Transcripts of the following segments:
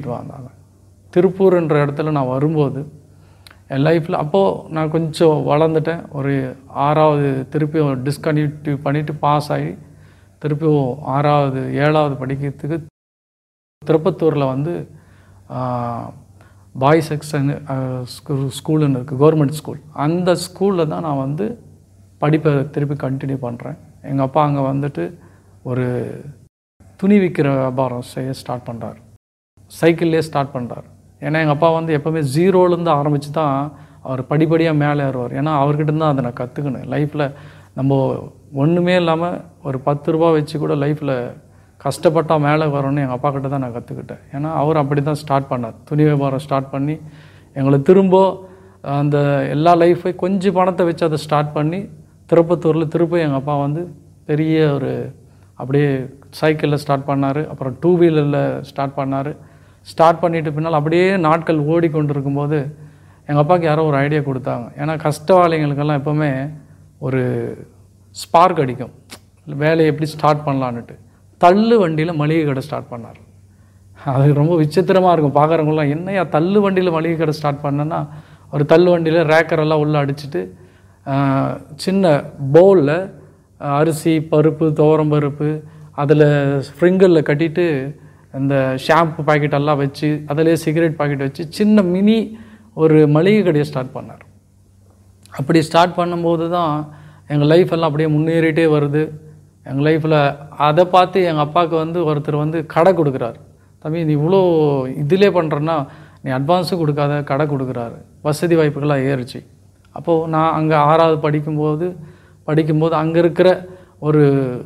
கூட்டிகிட்டு வந்தாங்க திருப்பூர்ன்ற இடத்துல நான் வரும்போது என் லைஃப்பில் அப்போது நான் கொஞ்சம் வளர்ந்துட்டேன் ஒரு ஆறாவது திருப்பியும் டிஸ்கன்டினியூ பண்ணிவிட்டு பாஸ் ஆகி திருப்பியும் ஆறாவது ஏழாவது படிக்கிறதுக்கு திருப்பத்தூரில் வந்து பாய்ஸ் செக்ஷன் ஸ்கூலுன்னு இருக்குது கவர்மெண்ட் ஸ்கூல் அந்த ஸ்கூலில் தான் நான் வந்து படிப்பை திருப்பி கண்டினியூ பண்ணுறேன் எங்கள் அப்பா அங்கே வந்துட்டு ஒரு துணி விற்கிற வியாபாரம் செய்ய ஸ்டார்ட் பண்ணுறாரு சைக்கிள்லேயே ஸ்டார்ட் பண்ணுறாரு ஏன்னா எங்கள் அப்பா வந்து எப்போவுமே ஜீரோலேருந்து ஆரம்பித்து தான் அவர் படிப்படியாக மேலே ஏறுவார் ஏன்னா அவர்கிட்ட தான் அதை நான் கற்றுக்கணும் லைஃப்பில் நம்ம ஒன்றுமே இல்லாமல் ஒரு பத்து ரூபா வச்சு கூட லைஃப்பில் கஷ்டப்பட்டால் மேலே வரணும்னு எங்கள் அப்பா கிட்ட தான் நான் கற்றுக்கிட்டேன் ஏன்னா அவர் அப்படி தான் ஸ்டார்ட் பண்ணார் துணி வியாபாரம் ஸ்டார்ட் பண்ணி எங்களை திரும்ப அந்த எல்லா லைஃபை கொஞ்சம் பணத்தை வச்சு அதை ஸ்டார்ட் பண்ணி திருப்பத்தூரில் திருப்பி எங்கள் அப்பா வந்து பெரிய ஒரு அப்படியே சைக்கிளில் ஸ்டார்ட் பண்ணார் அப்புறம் டூ வீலரில் ஸ்டார்ட் பண்ணார் ஸ்டார்ட் பண்ணிட்டு பின்னால் அப்படியே நாட்கள் ஓடிக்கொண்டு இருக்கும்போது எங்கள் அப்பாவுக்கு யாரோ ஒரு ஐடியா கொடுத்தாங்க ஏன்னா கஷ்டவாளிகளுக்கெல்லாம் எப்போவுமே ஒரு ஸ்பார்க் அடிக்கும் வேலையை எப்படி ஸ்டார்ட் பண்ணலான்னுட்டு தள்ளு வண்டியில் மளிகை கடை ஸ்டார்ட் பண்ணார் அது ரொம்ப விசித்திரமாக இருக்கும் பார்க்குறவங்களாம் என்னையா தள்ளு வண்டியில் மளிகை கடை ஸ்டார்ட் பண்ணேன்னா ஒரு தள்ளு வண்டியில் ரேக்கரெல்லாம் உள்ளே அடிச்சுட்டு ஆஹ், சின்ன பவுலில் அரிசி பருப்பு துவரம் பருப்பு அதில் ஸ்ப்ரிங்கிளில் கட்டிட்டு இந்த ஷாம்பு பாக்கெட் எல்லாம் வச்சு அதிலே சிகரெட் பாக்கெட் வச்சு சின்ன மினி ஒரு மளிகை கடையை ஸ்டார்ட் பண்ணார் அப்படி ஸ்டார்ட் பண்ணும்போது தான் எங்கள் லைஃப் எல்லாம் அப்படியே முன்னேறிட்டே வருது எங்கள் லைஃப்பில் அதை பார்த்து எங்கள் அப்பாவுக்கு வந்து ஒருத்தர் வந்து கடை கொடுக்குறாரு தம்பி நீ இவ்வளோ இதிலே பண்ணுறன்னா நீ அட்வான்ஸும் கொடுக்காத கடை கொடுக்குறாரு வசதி வாய்ப்புகள்லாம் ஏறுச்சு அப்போது நான் அங்கே ஆறாவது படிக்கும்போது படிக்கும்போது அங்கே இருக்கிற ஒரு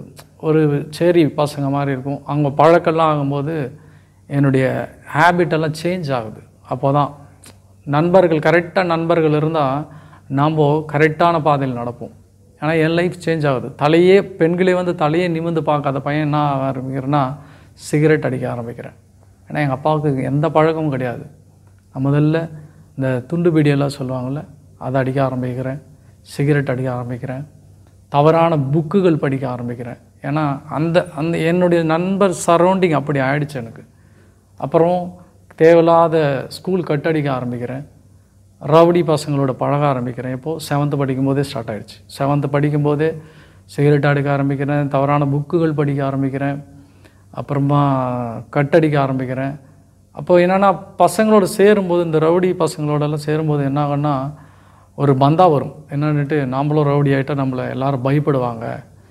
ஒரு சேரி பசங்க மாதிரி இருக்கும் அவங்க பழக்கெல்லாம் ஆகும்போது என்னுடைய ஹேபிட் எல்லாம் சேஞ்ச் ஆகுது அப்போ தான் நண்பர்கள் கரெக்டாக நண்பர்கள் இருந்தால் நாம் கரெக்டான பாதையில் நடப்போம் ஏன்னா என் லைஃப் சேஞ்ச் ஆகுது தலையே பெண்களே வந்து தலையே நிமிர்ந்து பார்க்காத பையன் என்ன ஆக ஆரம்பிக்கிறேன்னா சிகரெட் அடிக்க ஆரம்பிக்கிறேன் ஏன்னா எங்கள் அப்பாவுக்கு எந்த பழக்கமும் கிடையாது நான் முதல்ல இந்த துண்டு பீடியெல்லாம் சொல்லுவாங்கள்ல அதை அடிக்க ஆரம்பிக்கிறேன் சிகரெட் அடிக்க ஆரம்பிக்கிறேன் தவறான புக்குகள் படிக்க ஆரம்பிக்கிறேன் ஏன்னா அந்த அந்த என்னுடைய நண்பர் சரௌண்டிங் அப்படி ஆயிடுச்சு எனக்கு அப்புறம் தேவையில்லாத ஸ்கூல் கட்டடிக்க ஆரம்பிக்கிறேன் ரவுடி பசங்களோட பழக ஆரம்பிக்கிறேன் இப்போது செவன்த்து படிக்கும்போதே ஸ்டார்ட் ஆயிடுச்சு செவன்த்து படிக்கும்போதே சிகரெட் அடிக்க ஆரம்பிக்கிறேன் தவறான புக்குகள் படிக்க ஆரம்பிக்கிறேன் அப்புறமா கட்டடிக்க ஆரம்பிக்கிறேன் அப்போ என்னென்னா பசங்களோட சேரும்போது இந்த ரவுடி பசங்களோடலாம் சேரும்போது என்ன ஆகும்னா ஒரு பந்தா வரும் என்னன்னுட்டு நாமளும் ரவுடி ஆகிட்டா நம்மளை எல்லாரும் பயப்படுவாங்க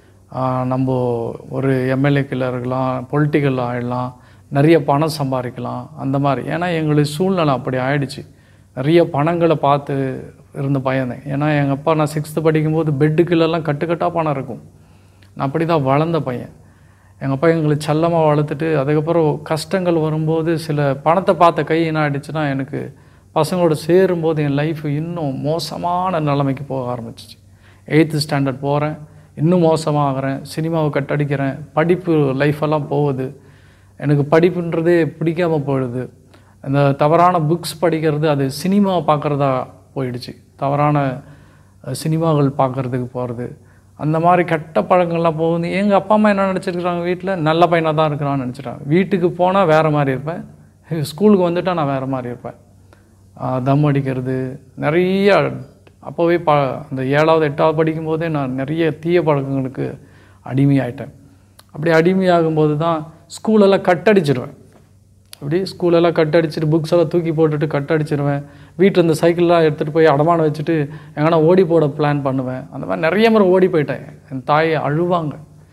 ஆஹ் நம்ம ஒரு எம்எல்ஏக்கில் இருக்கலாம் பொலிட்டிக்கல் ஆகிடலாம் நிறைய பணம் சம்பாதிக்கலாம் அந்த மாதிரி ஏன்னா எங்களுக்கு சூழ்நிலை அப்படி ஆயிடுச்சு நிறைய பணங்களை பார்த்து இருந்த பையன் ஏன்னா எங்கள் அப்பா நான் சிக்ஸ்த்து படிக்கும்போது பெட்டுக்குள்ளெல்லாம் கட்டுக்கட்டாக பணம் இருக்கும் நான் அப்படி தான் வளர்ந்த பையன் எங்கள் அப்பா எங்களை செல்லமாக வளர்த்துட்டு அதுக்கப்புறம் கஷ்டங்கள் வரும்போது சில பணத்தை பார்த்த கை என்ன ஆயிடுச்சுன்னா எனக்கு பசங்களோட சேரும்போது என் லைஃப் இன்னும் மோசமான நிலைமைக்கு போக ஆரம்பிச்சிச்சு எயித்து ஸ்டாண்டர்ட் போகிறேன் இன்னும் மோசமாகறேன் சினிமாவை கட்டடிக்கிறேன் படிப்பு லைஃபெல்லாம் போகுது எனக்கு படிப்புன்றதே பிடிக்காம போயிடுது இந்த தவறான புக்ஸ் படிக்கிறது அது சினிமா பார்க்குறதா போயிடுச்சு தவறான அஹ், சினிமாக்கள் பார்க்குறதுக்கு போகிறது அந்த மாதிரி கெட்ட பழக்கங்கள்லாம் போகுது எங்கள் அப்பா அம்மா என்ன நினச்சிருக்கிறாங்க வீட்டில் நல்ல பையனாக தான் இருக்கிறான்னு நினச்சிட்டாங்க வீட்டுக்கு போனால் வேறு மாதிரி இருப்பேன் ஸ்கூலுக்கு வந்துட்டால் நான் வேறு மாதிரி இருப்பேன் ஆஹ் தம் அடிக்கிறது நிறைய அப்போவே ப அந்த ஏழாவது எட்டாவது படிக்கும்போதே நான் நிறைய தீய பழக்கங்களுக்கு அடிமையாயிட்டேன் அப்படி அடிமையாகும்போது தான் ஸ்கூலெல்லாம் கட்டடிச்சிடுவேன் அப்படி ஸ்கூலெல்லாம் கட்டடிச்சிட்டு புக்ஸ் எல்லாம் தூக்கி போட்டுட்டு கட்டடிச்சிடுவேன் வீட்டில் இந்த சைக்கிள்லாம் எடுத்துகிட்டு போய் அடமானம் வச்சுட்டு எங்கன்னா ஓடி போட பிளான் பண்ணுவேன் அந்த மாதிரி நிறைய முறை ஓடி போயிட்டேன் என் தாய் அழுவாங்க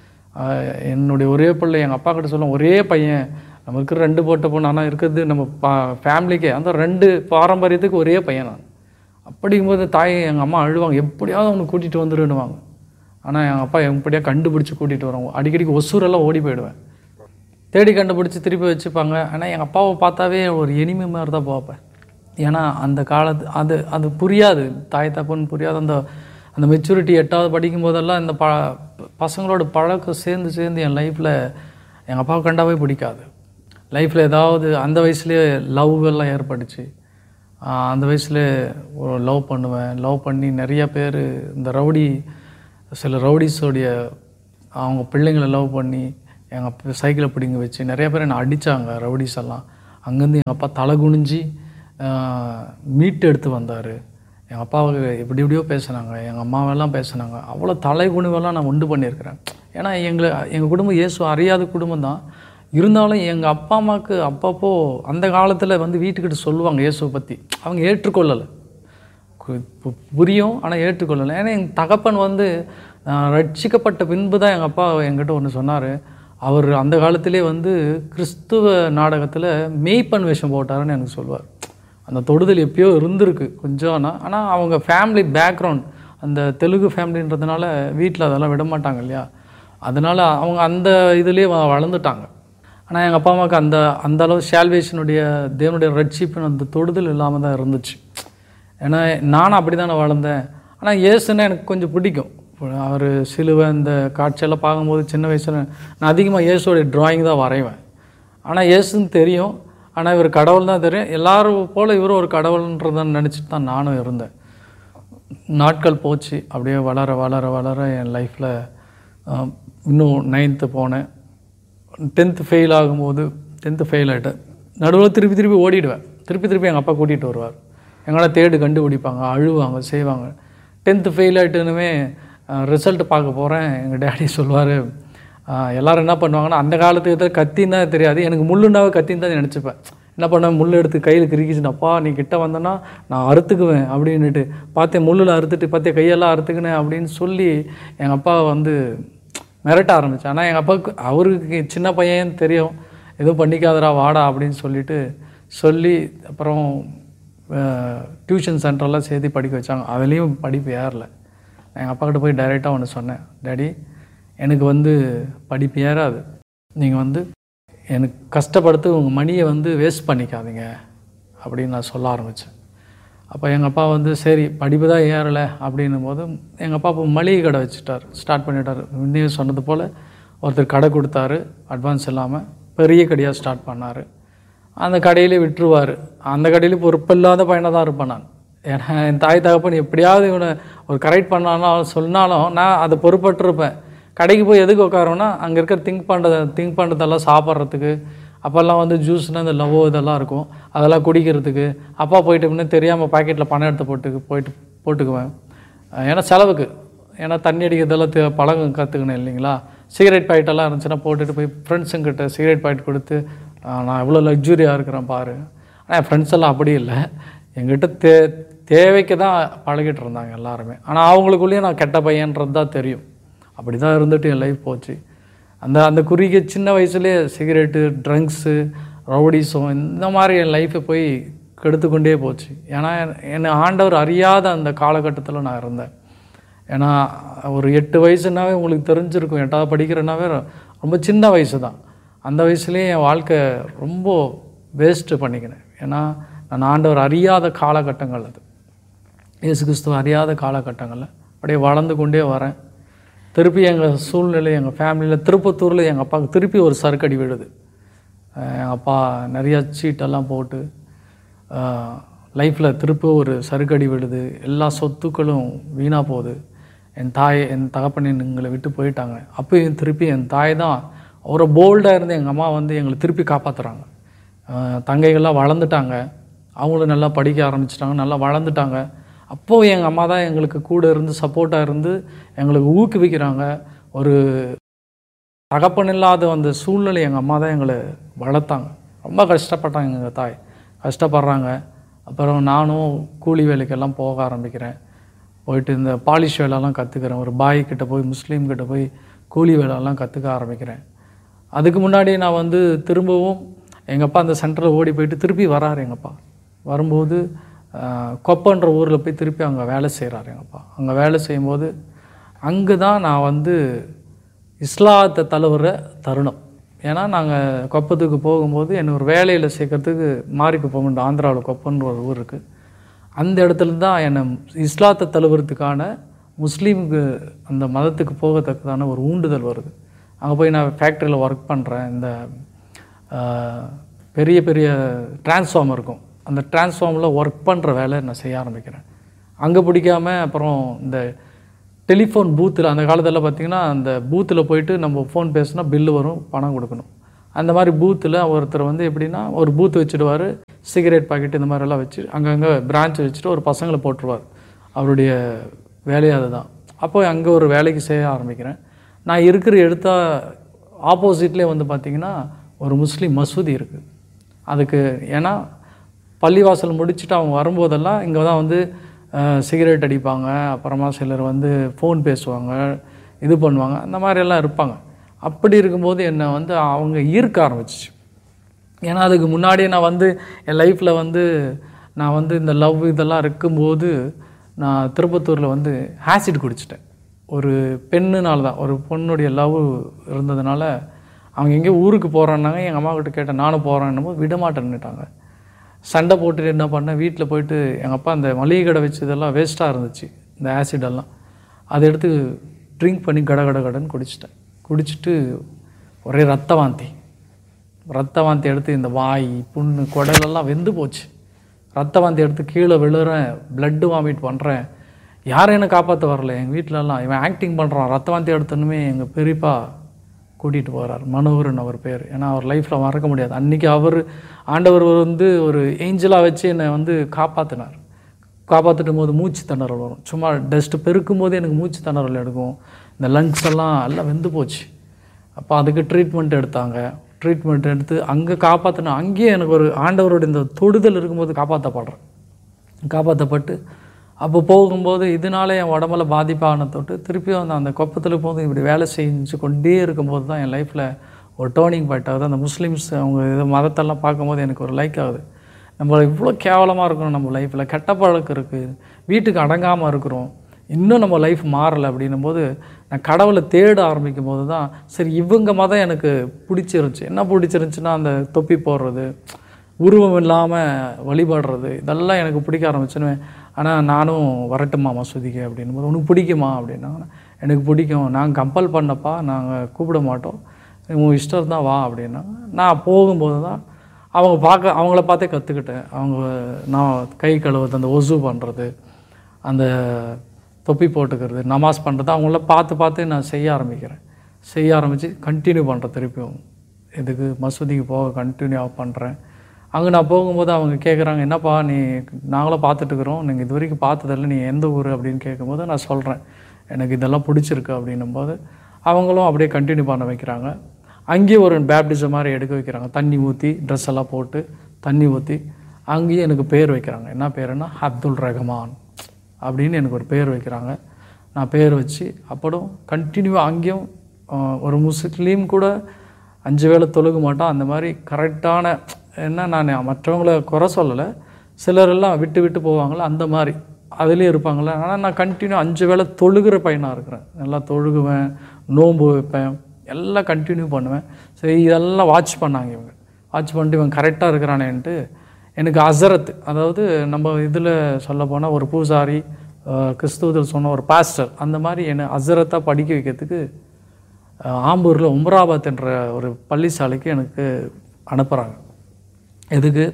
ஆஹ் என்னுடைய ஒரே பிள்ளை எங்கள் அப்பா கிட்ட சொல்லுவேன் ஒரே பையன் நம்ம இருக்கிற ரெண்டு போட்ட பொண்ணு ஆனால் இருக்கிறது நம்ம பா ஃபேமிலிக்கே அந்த ரெண்டு பாரம்பரியத்துக்கு ஒரே பையன் நான் அப்படிங்கும்போது தாய் எங்கள் அம்மா அழுவாங்க எப்படியாவது அவனை கூட்டிகிட்டு வந்துடுவாங்க ஆனால் எங்கள் அப்பா எப்படியா கண்டுபிடிச்சி கூட்டிகிட்டு வருவாங்க அடிக்கடிக்கு ஒசூரெல்லாம் ஓடி போயிடுவேன் தேடி கண்டுபிடிச்சி திருப்பி வச்சுப்பாங்க ஆனால் எங்கள் அப்பாவை பார்த்தாவே ஒரு எனிமை மாதிரி தான் பார்ப்பேன் ஏன்னா அந்த காலத்து அது அது புரியாது தாய் தப்புன்னு புரியாது அந்த அந்த மெச்சூரிட்டி எட்டாவது படிக்கும் போதெல்லாம் இந்த ப பசங்களோட பழக்கம் சேர்ந்து சேர்ந்து என் லைஃப்பில் எங்கள் அப்பாவை கண்டாவே பிடிக்காது லைஃப்பில் ஏதாவது அந்த வயசுலேயே லவ் எல்லாம் ஏற்பட்டுச்சு ஆஹ் அந்த வயசில் ஒரு லவ் பண்ணுவேன் லவ் பண்ணி நிறைய பேர் இந்த ரவுடி சில ரவுடிஸோடைய அவங்க பிள்ளைங்களை லவ் பண்ணி எங்கள் சைக்கிளை பிடிங்க வச்சு நிறைய பேர் என்னை அடித்தாங்க ரவுடிஸ் எல்லாம் அங்கேருந்து எங்கள் அப்பா தலை குனிஞ்சி மீட் எடுத்து வந்தார் எங்கள் அப்பாவுக்கு எப்படி எப்படியோ பேசுனாங்க எங்கள் அம்மாவெல்லாம் பேசுனாங்க அவ்வளோ தலை குனிவெல்லாம் நான் உண்டு பண்ணியிருக்கிறேன் ஏன்னா எங்களை எங்கள் குடும்பம் இயேசு அறியாத குடும்பம் தான் இருந்தாலும் எங்கள் அப்பா அம்மாவுக்கு அப்பப்போ அந்த காலத்தில் வந்து வீட்டுக்கிட்ட சொல்லுவாங்க இயேசுவை பற்றி அவங்க ஏற்றுக்கொள்ளலை கு- பு- புரியும் ஆனால் ஏற்றுக்கொள்ளலை ஏன்னா எங்கள் தகப்பன் வந்து நான் ரட்சிக்கப்பட்ட பின்பு தான் எங்கள் அப்பா என்கிட்ட ஒன்று சொன்னார் அவர் அந்த காலத்திலே வந்து கிறிஸ்துவ நாடகத்தில் மேய்ப்பன் வேஷம் போட்டாருன்னு எனக்கு சொல்லுவார் அந்த தொடுதல் எப்பயோ இருந்திருக்கு கொஞ்சம் ஆனால் ஆனால் அவங்க ஃபேமிலி பேக்ரவுண்ட் அந்த தெலுங்கு ஃபேமிலின்றதுனால வீட்டில் அதெல்லாம் விட மாட்டாங்க இல்லையா அதனால் அவங்க அந்த இதுலேயே வ- வளர்ந்துட்டாங்க ஆனால் எங்கள் அப்பா அம்மாவுக்கு அந்த அந்த அளவு சால்வேஷனுடைய தேவனுடைய ரட்சிப்பின் அந்த தொடுதல் இல்லாமல் தான் இருந்துச்சு ஏன்னா நானும் அப்படி தானே வளர்ந்தேன் ஆனால் இயேசுன்னா எனக்கு கொஞ்சம் பிடிக்கும் அவர் சிலுவை இந்த காட்சியெல்லாம் பார்க்கும்போது சின்ன வயசில் நான் அதிகமாக இயேசுடைய டிராயிங் தான் வரைவேன் ஆனால் இயேசுன்னு தெரியும் ஆனால் இவர் கடவுள் தான் தெரியும் எல்லாரும் போல் இவரும் ஒரு கடவுள்ன்றதை நினச்சிட்டு தான் நானும் இருந்தேன் நாட்கள் போச்சு அப்படியே வளர வளர வளர என் லைஃப்பில் இன்னும் நைன்த்து போனேன் டென்த்து ஃபெயில் ஆகும்போது டென்த்து ஃபெயில் ஆகிட்டேன் நடுவில் திருப்பி திருப்பி ஓடிடுவேன் திருப்பி திருப்பி எங்கள் அப்பா கூட்டிகிட்டு வருவார் எங்களை தேடு கண்டுபிடிப்பாங்க அழுவாங்க செய்வாங்க டென்த்து ஃபெயில் ஆகிட்டுனுமே ரிசல்ட் பார்க்க போகிறேன் எங்கள் டேடி சொல்லுவார் எல்லாரும் என்ன பண்ணுவாங்கன்னா அந்த காலத்துக்கு தான் கத்தின்னு தான் தெரியாது எனக்கு முள்ளுனாவே கத்தின்னு தான் நினச்சிப்பேன் என்ன பண்ணேன் முள் எடுத்து கையில் கிறுக்கிச்சுனப்பா நீ கிட்ட வந்தேன்னா நான் அறுத்துக்குவேன் அப்படின்னுட்டு பார்த்தேன் முள்ளில் அறுத்துட்டு பார்த்தேன் கையெல்லாம் அறுத்துக்கினேன் அப்படின்னு சொல்லி எங்கள் அப்பா வந்து மிரட்ட ஆரம்பித்தேன் ஆனால் எங்கள் அப்பாவுக்கு அவருக்கு சின்ன பையன் தெரியும் எதுவும் பண்ணிக்காதடா வாடா அப்படின்னு சொல்லிட்டு சொல்லி அப்புறம் டியூஷன் சென்டரெல்லாம் சேர்த்து படிக்க வச்சாங்க அதுலேயும் படிப்பு ஏறல எங்கள் அப்பா கிட்ட போய் டைரெக்டாக ஒன்று சொன்னேன் டேடி எனக்கு வந்து படிப்பு ஏறாது நீங்கள் வந்து எனக்கு கஷ்டப்படுத்து உங்கள் மணியை வந்து வேஸ்ட் பண்ணிக்காதீங்க அப்படின்னு நான் சொல்ல ஆரம்பித்தேன் அப்போ எங்கள் அப்பா வந்து சரி படிப்பு தான் ஏறலை அப்படின்னும் போது எங்கள் அப்பா இப்போ மளிகை கடை வச்சுட்டார் ஸ்டார்ட் பண்ணிட்டார் முன்னே சொன்னது போல் ஒருத்தர் கடை கொடுத்தாரு அட்வான்ஸ் இல்லாமல் பெரிய கடையாக ஸ்டார்ட் பண்ணார் அந்த கடையிலே விட்டுருவார் அந்த கடையிலே பொறுப்பில்லாத பையனாக தான் இருப்பேன் நான் ஏன்னா என் தாய் தகப்பன் எப்படியாவது இவனை ஒரு கரெக்ட் பண்ணாலும் சொன்னாலும் நான் அதை பொறுப்பட்டிருப்பேன் கடைக்கு போய் எதுக்கு உட்காரோன்னா அங்கே இருக்கிற திங்க் பண்ணுறத திங்க் பண்ணுறதெல்லாம் சாப்பிட்றதுக்கு அப்போல்லாம் வந்து ஜூஸ்னால் இந்த லவோ இதெல்லாம் இருக்கும் அதெல்லாம் குடிக்கிறதுக்கு அப்பா போயிட்டு முன்னே தெரியாமல் பாக்கெட்டில் பணம் எடுத்து போட்டு போயிட்டு போட்டுக்குவேன் அஹ் ஏன்னா செலவுக்கு ஏன்னா தண்ணி அடிக்கிறதெல்லாம் தெ- பழக்கம் கற்றுக்கணும் இல்லைங்களா சிகரெட் பாக்கெட்டெல்லாம் இருந்துச்சுன்னா போட்டுட்டு போய் ஃப்ரெண்ட்ஸுங்கிட்ட சிகரெட் பாக்கெட் கொடுத்து அஹ் நான் எவ்வளோ லக்ஸுரியாக இருக்கிறேன் பாரு ஆனால் என் ஃப்ரெண்ட்ஸ் எல்லாம் அப்படி இல்லை எங்கிட்ட தே தேவைக்கு தான் பழகிட்டு இருந்தாங்க எல்லாருமே ஆனால் அவங்களுக்குள்ளேயும் நான் கெட்ட பையன்றது தான் தெரியும் அப்படி தான் இருந்துட்டு என் லைஃப் போச்சு அந்த அந்த குறுகிய சின்ன வயசுலேயே சிகரெட்டு ட்ரங்க்ஸு ரவுடிசம் இந்த மாதிரி என் லைஃப்பை போய் கெடுத்து கொண்டே போச்சு ஏன்னா என்னை ஆண்டவர் அறியாத அந்த காலகட்டத்தில் நான் இருந்தேன் ஏன்னா ஒரு எட்டு வயசுனாவே உங்களுக்கு தெரிஞ்சிருக்கும் எட்டாவது படிக்கிறேன்னாவே ரொம்ப சின்ன வயசு தான் அந்த வயசுலேயே என் வாழ்க்கை ரொம்ப வேஸ்ட்டு பண்ணிக்கினேன் ஏன்னா நான் ஆண்டவர் அறியாத காலகட்டங்கள் அது இயேசு கிறிஸ்துவ அறியாத காலகட்டங்களில் அப்படியே வளர்ந்து கொண்டே வரேன் திருப்பி எங்கள் சூழ்நிலை எங்கள் ஃபேமிலியில் திருப்பத்தூரில் எங்கள் அப்பாவுக்கு திருப்பி ஒரு சறுக்கடி விழுது அஹ் எங்கள் அப்பா நிறையா சீட்டெல்லாம் போட்டு லைஃப்பில் திருப்பி ஒரு சறுக்கடி விழுது எல்லா சொத்துக்களும் வீணாக போகுது என் தாய் என் தகப்பனின் எங்களை விட்டு போயிட்டாங்க அப்பயும் திருப்பி என் தாய் தான் அவரை போல்டாக இருந்து எங்கள் அம்மா வந்து எங்களை திருப்பி காப்பாற்றுறாங்க தங்கைகள்லாம் வளர்ந்துட்டாங்க அவங்களும் நல்லா படிக்க ஆரம்பிச்சிட்டாங்க நல்லா வளர்ந்துட்டாங்க அப்போது எங்கள் அம்மா தான் எங்களுக்கு கூட இருந்து சப்போர்ட்டாக இருந்து எங்களுக்கு ஊக்குவிக்கிறாங்க ஒரு தகப்பன் இல்லாத அந்த சூழ்நிலை எங்கள் அம்மா தான் எங்களை வளர்த்தாங்க ரொம்ப கஷ்டப்பட்டாங்க எங்கள் தாய் கஷ்டப்படுறாங்க அப்புறம் நானும் கூலி வேலைக்கெல்லாம் போக ஆரம்பிக்கிறேன் போயிட்டு இந்த பாலிஷ் வேலைலாம் கற்றுக்கிறேன் ஒரு பாய் கிட்ட போய் முஸ்லீம் கிட்ட போய் கூலி வேலைலாம் கற்றுக்க ஆரம்பிக்கிறேன் அதுக்கு முன்னாடி நான் வந்து திரும்பவும் எங்கள் அப்பா அந்த சென்டரில் ஓடி போயிட்டு திருப்பி வராரு எங்கள் அப்பா வரும்போது ஆஹ், கொப்பன்ற ஊரில் போய் திருப்பி அங்கே வேலை செய்கிறாரு எங்கள் அப்பா அங்கே வேலை செய்யும்போது அங்கே தான் நான் வந்து இஸ்லாத்தை தழுவுற தருணம் ஏன்னா நாங்கள் கொப்பத்துக்கு போகும்போது என்னை ஒரு வேலையில் சேர்க்கறதுக்கு மாறிக்கு போக முடியும் ஆந்திராவில் கொப்பன்ற ஒரு ஊர் இருக்குது அந்த இடத்துல தான் என்னை இஸ்லாத்தை தழுவுறதுக்கான முஸ்லீமுக்கு அந்த மதத்துக்கு போகத்தக்கதான ஒரு ஊண்டுதல் வருது அங்கே போய் நான் ஃபேக்ட்ரியில் ஒர்க் பண்ணுறேன் இந்த ஆஹ், பெரிய பெரிய டிரான்ஸ்ஃபார்மர் இருக்கும் அந்த டிரான்ஸ்ஃபார்மரில் ஒர்க் பண்ணுற வேலை நான் செய்ய ஆரம்பிக்கிறேன் அங்கே பிடிக்காம அப்புறம் இந்த டெலிஃபோன் பூத்தில் அந்த காலத்தில் பார்த்தீங்கன்னா அந்த பூத்தில் போயிட்டு நம்ம ஃபோன் பேசினா பில்லு வரும் பணம் கொடுக்கணும் அந்த மாதிரி பூத்தில் ஒருத்தர் வந்து எப்படின்னா ஒரு பூத் வச்சுடுவார் சிகரெட் பாக்கெட் இந்த மாதிரிலாம் வச்சு அங்கங்கே பிரான்ச் வச்சுட்டு ஒரு பசங்களை போட்டுருவார் அவருடைய வேலையே அதுதான் அப்போ அங்கே ஒரு வேலைக்கு செய்ய ஆரம்பிக்கிறேன் நான் இருக்கிற எடுத்த ஆப்போசிட்லேயே வந்து பார்த்திங்கன்னா ஒரு முஸ்லீம் மசூதி இருக்குது அதுக்கு ஏன்னா பள்ளிவாசல் முடிச்சுட்டு அவங்க வரும்போதெல்லாம் இங்கே தான் வந்து சிகரெட் அடிப்பாங்க அப்புறமா சிலர் வந்து ஃபோன் பேசுவாங்க இது பண்ணுவாங்க அந்த மாதிரியெல்லாம் இருப்பாங்க அப்படி இருக்கும்போது என்னை வந்து அவங்க ஈர்க்க ஆரம்பிச்சிச்சு ஏன்னா அதுக்கு முன்னாடியே நான் வந்து என் லைஃப்பில் வந்து நான் வந்து இந்த லவ் இதெல்லாம் இருக்கும்போது நான் திருப்பத்தூரில் வந்து ஆசிட் குடிச்சிட்டேன் ஒரு பெண்ணுனால தான் ஒரு பொண்ணுடைய லவ் இருந்ததுனால அவங்க எங்கேயோ ஊருக்கு போகிறேன்னாங்க எங்கள் அம்மா கிட்ட கேட்டேன் நானும் போகிறேன்னும் போது விடமாட்டேன்னுட்டாங்க சண்டை போட்டுட்டு என்ன பண்ணேன் வீட்டில் போயிட்டு எங்கள் அப்பா அந்த மளிகை கடை வச்சதெல்லாம் வேஸ்ட்டாக இருந்துச்சு இந்த ஆசிடெல்லாம் அதை எடுத்து ட்ரிங்க் பண்ணி கட கட கடன்னு குடிச்சிட்டேன் குடிச்சிட்டு ஒரே ரத்த வாந்தி ரத்த வாந்தி எடுத்து இந்த வாய் புண்ணு குடலெல்லாம் வெந்து போச்சு ரத்த வாந்தி எடுத்து கீழே விழுறேன் பிளட்டு வாமிட் பண்ணுறேன் யாரும் என்னை காப்பாற்ற வரல எங்கள் வீட்டிலலாம் இவன் ஆக்டிங் பண்ணுறான் ரத்த வாந்தி எடுத்தனுமே எங்கள் பெரியப்பா கூட்டிகிட்டு போகிறார் மனோகரன் அவர் பேர் ஏன்னா அவர் லைஃப்பில் மறக்க முடியாது அன்றைக்கி அவர் ஆண்டவர் வந்து ஒரு ஏஞ்சலாக வச்சு என்னை வந்து காப்பாற்றினார் காப்பாற்றிட்டும் போது மூச்சு திணறல் வரும் சும்மா டஸ்ட்டு பெருக்கும் போது எனக்கு மூச்சு திணறல் எடுக்கும் இந்த லங்ஸ் எல்லாம் எல்லாம் வெந்து போச்சு அப்போ அதுக்கு ட்ரீட்மெண்ட் எடுத்தாங்க ட்ரீட்மெண்ட் எடுத்து அங்கே காப்பாற்றின அங்கேயே எனக்கு ஒரு ஆண்டவரோட இந்த தொடுதல் இருக்கும்போது காப்பாற்றப்படுறேன் காப்பாற்றப்பட்டு அப்போ போகும்போது இதனால என் உடம்புல பாதிப்பான தொட்டு திருப்பியும் அந்த அந்த கொப்பத்தில் போது இப்படி வேலை செஞ்சு கொண்டே இருக்கும்போது தான் என் லைஃப்பில் ஒரு டேர்னிங் பாயிண்ட் ஆகுது அந்த முஸ்லீம்ஸ் அவங்க இது மதத்தெல்லாம் பார்க்கும்போது எனக்கு ஒரு லைக் ஆகுது நம்ம இவ்வளோ கேவலமாக இருக்கணும் நம்ம லைஃப்பில் கெட்ட பழக்கம் இருக்குது வீட்டுக்கு அடங்காமல் இருக்கிறோம் இன்னும் நம்ம லைஃப் மாறலை அப்படின்னும் போது நான் கடவுளை தேட ஆரம்பிக்கும் போது தான் சரி இவங்க மதம் எனக்கு பிடிச்சிருந்துச்சி என்ன பிடிச்சிருந்துச்சின்னா அந்த தொப்பி போடுறது உருவம் இல்லாமல் வழிபடுறது இதெல்லாம் எனக்கு பிடிக்க ஆரம்பிச்சுன்னு ஆனால் நானும் வரட்டுமா மசூதிக்கு அப்படின்னும் போது உனக்கு பிடிக்குமா அப்படின்னா எனக்கு பிடிக்கும் நாங்கள் கம்பல் பண்ணப்பா நாங்கள் கூப்பிட மாட்டோம் உன் இஷ்டம் தான் வா அப்படின்னா நான் போகும்போது தான் அவங்க பார்க்க அவங்கள பார்த்தே கற்றுக்கிட்டேன் அவங்க நான் கை கழுவுறது அந்த ஒசு பண்ணுறது அந்த தொப்பி போட்டுக்கிறது நமாஸ் பண்ணுறது அவங்கள பார்த்து பார்த்து நான் செய்ய ஆரம்பிக்கிறேன் செய்ய ஆரம்பித்து கண்டினியூ பண்ணுறேன் திருப்பியும் இதுக்கு மசூதிக்கு போக கண்டினியூ பண்ணுறேன் அங்கே நான் போகும்போது அவங்க கேட்குறாங்க என்னப்பா நீ நாங்களும் பார்த்துட்டுருக்குறோம் நீங்கள் இது வரைக்கும் பார்த்ததில்ல நீ எந்த ஊர் அப்படின்னு கேட்கும்போது நான் சொல்கிறேன் எனக்கு இதெல்லாம் பிடிச்சிருக்கு அப்படின்னும் போது அவங்களும் அப்படியே கண்டினியூ பண்ண வைக்கிறாங்க அங்கேயே ஒரு பேப்டிசம் மாதிரி எடுக்க வைக்கிறாங்க தண்ணி ஊற்றி ட்ரெஸ் எல்லாம் போட்டு தண்ணி ஊற்றி அங்கேயே எனக்கு பேர் வைக்கிறாங்க என்ன பேருன்னா அப்துல் ரஹ்மான் அப்படின்னு எனக்கு ஒரு பேர் வைக்கிறாங்க நான் பேர் வச்சு அப்புறம் கண்டினியூவாக அங்கேயும் ஆஹ், ஒரு முஸ்லீம் கூட அஞ்சு வேளை தொழுக மாட்டோம் அந்த மாதிரி கரெக்டான என்ன நான் மற்றவங்கள குறை சொல்லலை சிலரெல்லாம் விட்டு விட்டு போவாங்களே அந்த மாதிரி அதுலேயே இருப்பாங்களே ஆனால் நான் கண்டினியூ அஞ்சு வேளை தொழுகிற பையனாக இருக்கிறேன் நல்லா தொழுகுவேன் நோன்பு வைப்பேன் எல்லாம் கண்டினியூ பண்ணுவேன் சரி இதெல்லாம் வாட்ச் பண்ணாங்க இவங்க வாட்ச் பண்ணிட்டு இவன் கரெக்டாக இருக்கிறானேன்ட்டு எனக்கு அசரத் அதாவது நம்ம இதில் சொல்ல போனால் ஒரு பூசாரி அஹ், கிறிஸ்துவத்தில் சொன்ன ஒரு பாஸ்டர் அந்த மாதிரி என்னை அசரத்தாக படிக்க வைக்கிறதுக்கு அஹ், ஆம்பூரில் உம்ராபாத் என்ற ஒரு பள்ளிசாலைக்கு எனக்கு அனுப்புகிறாங்க எதுக்கு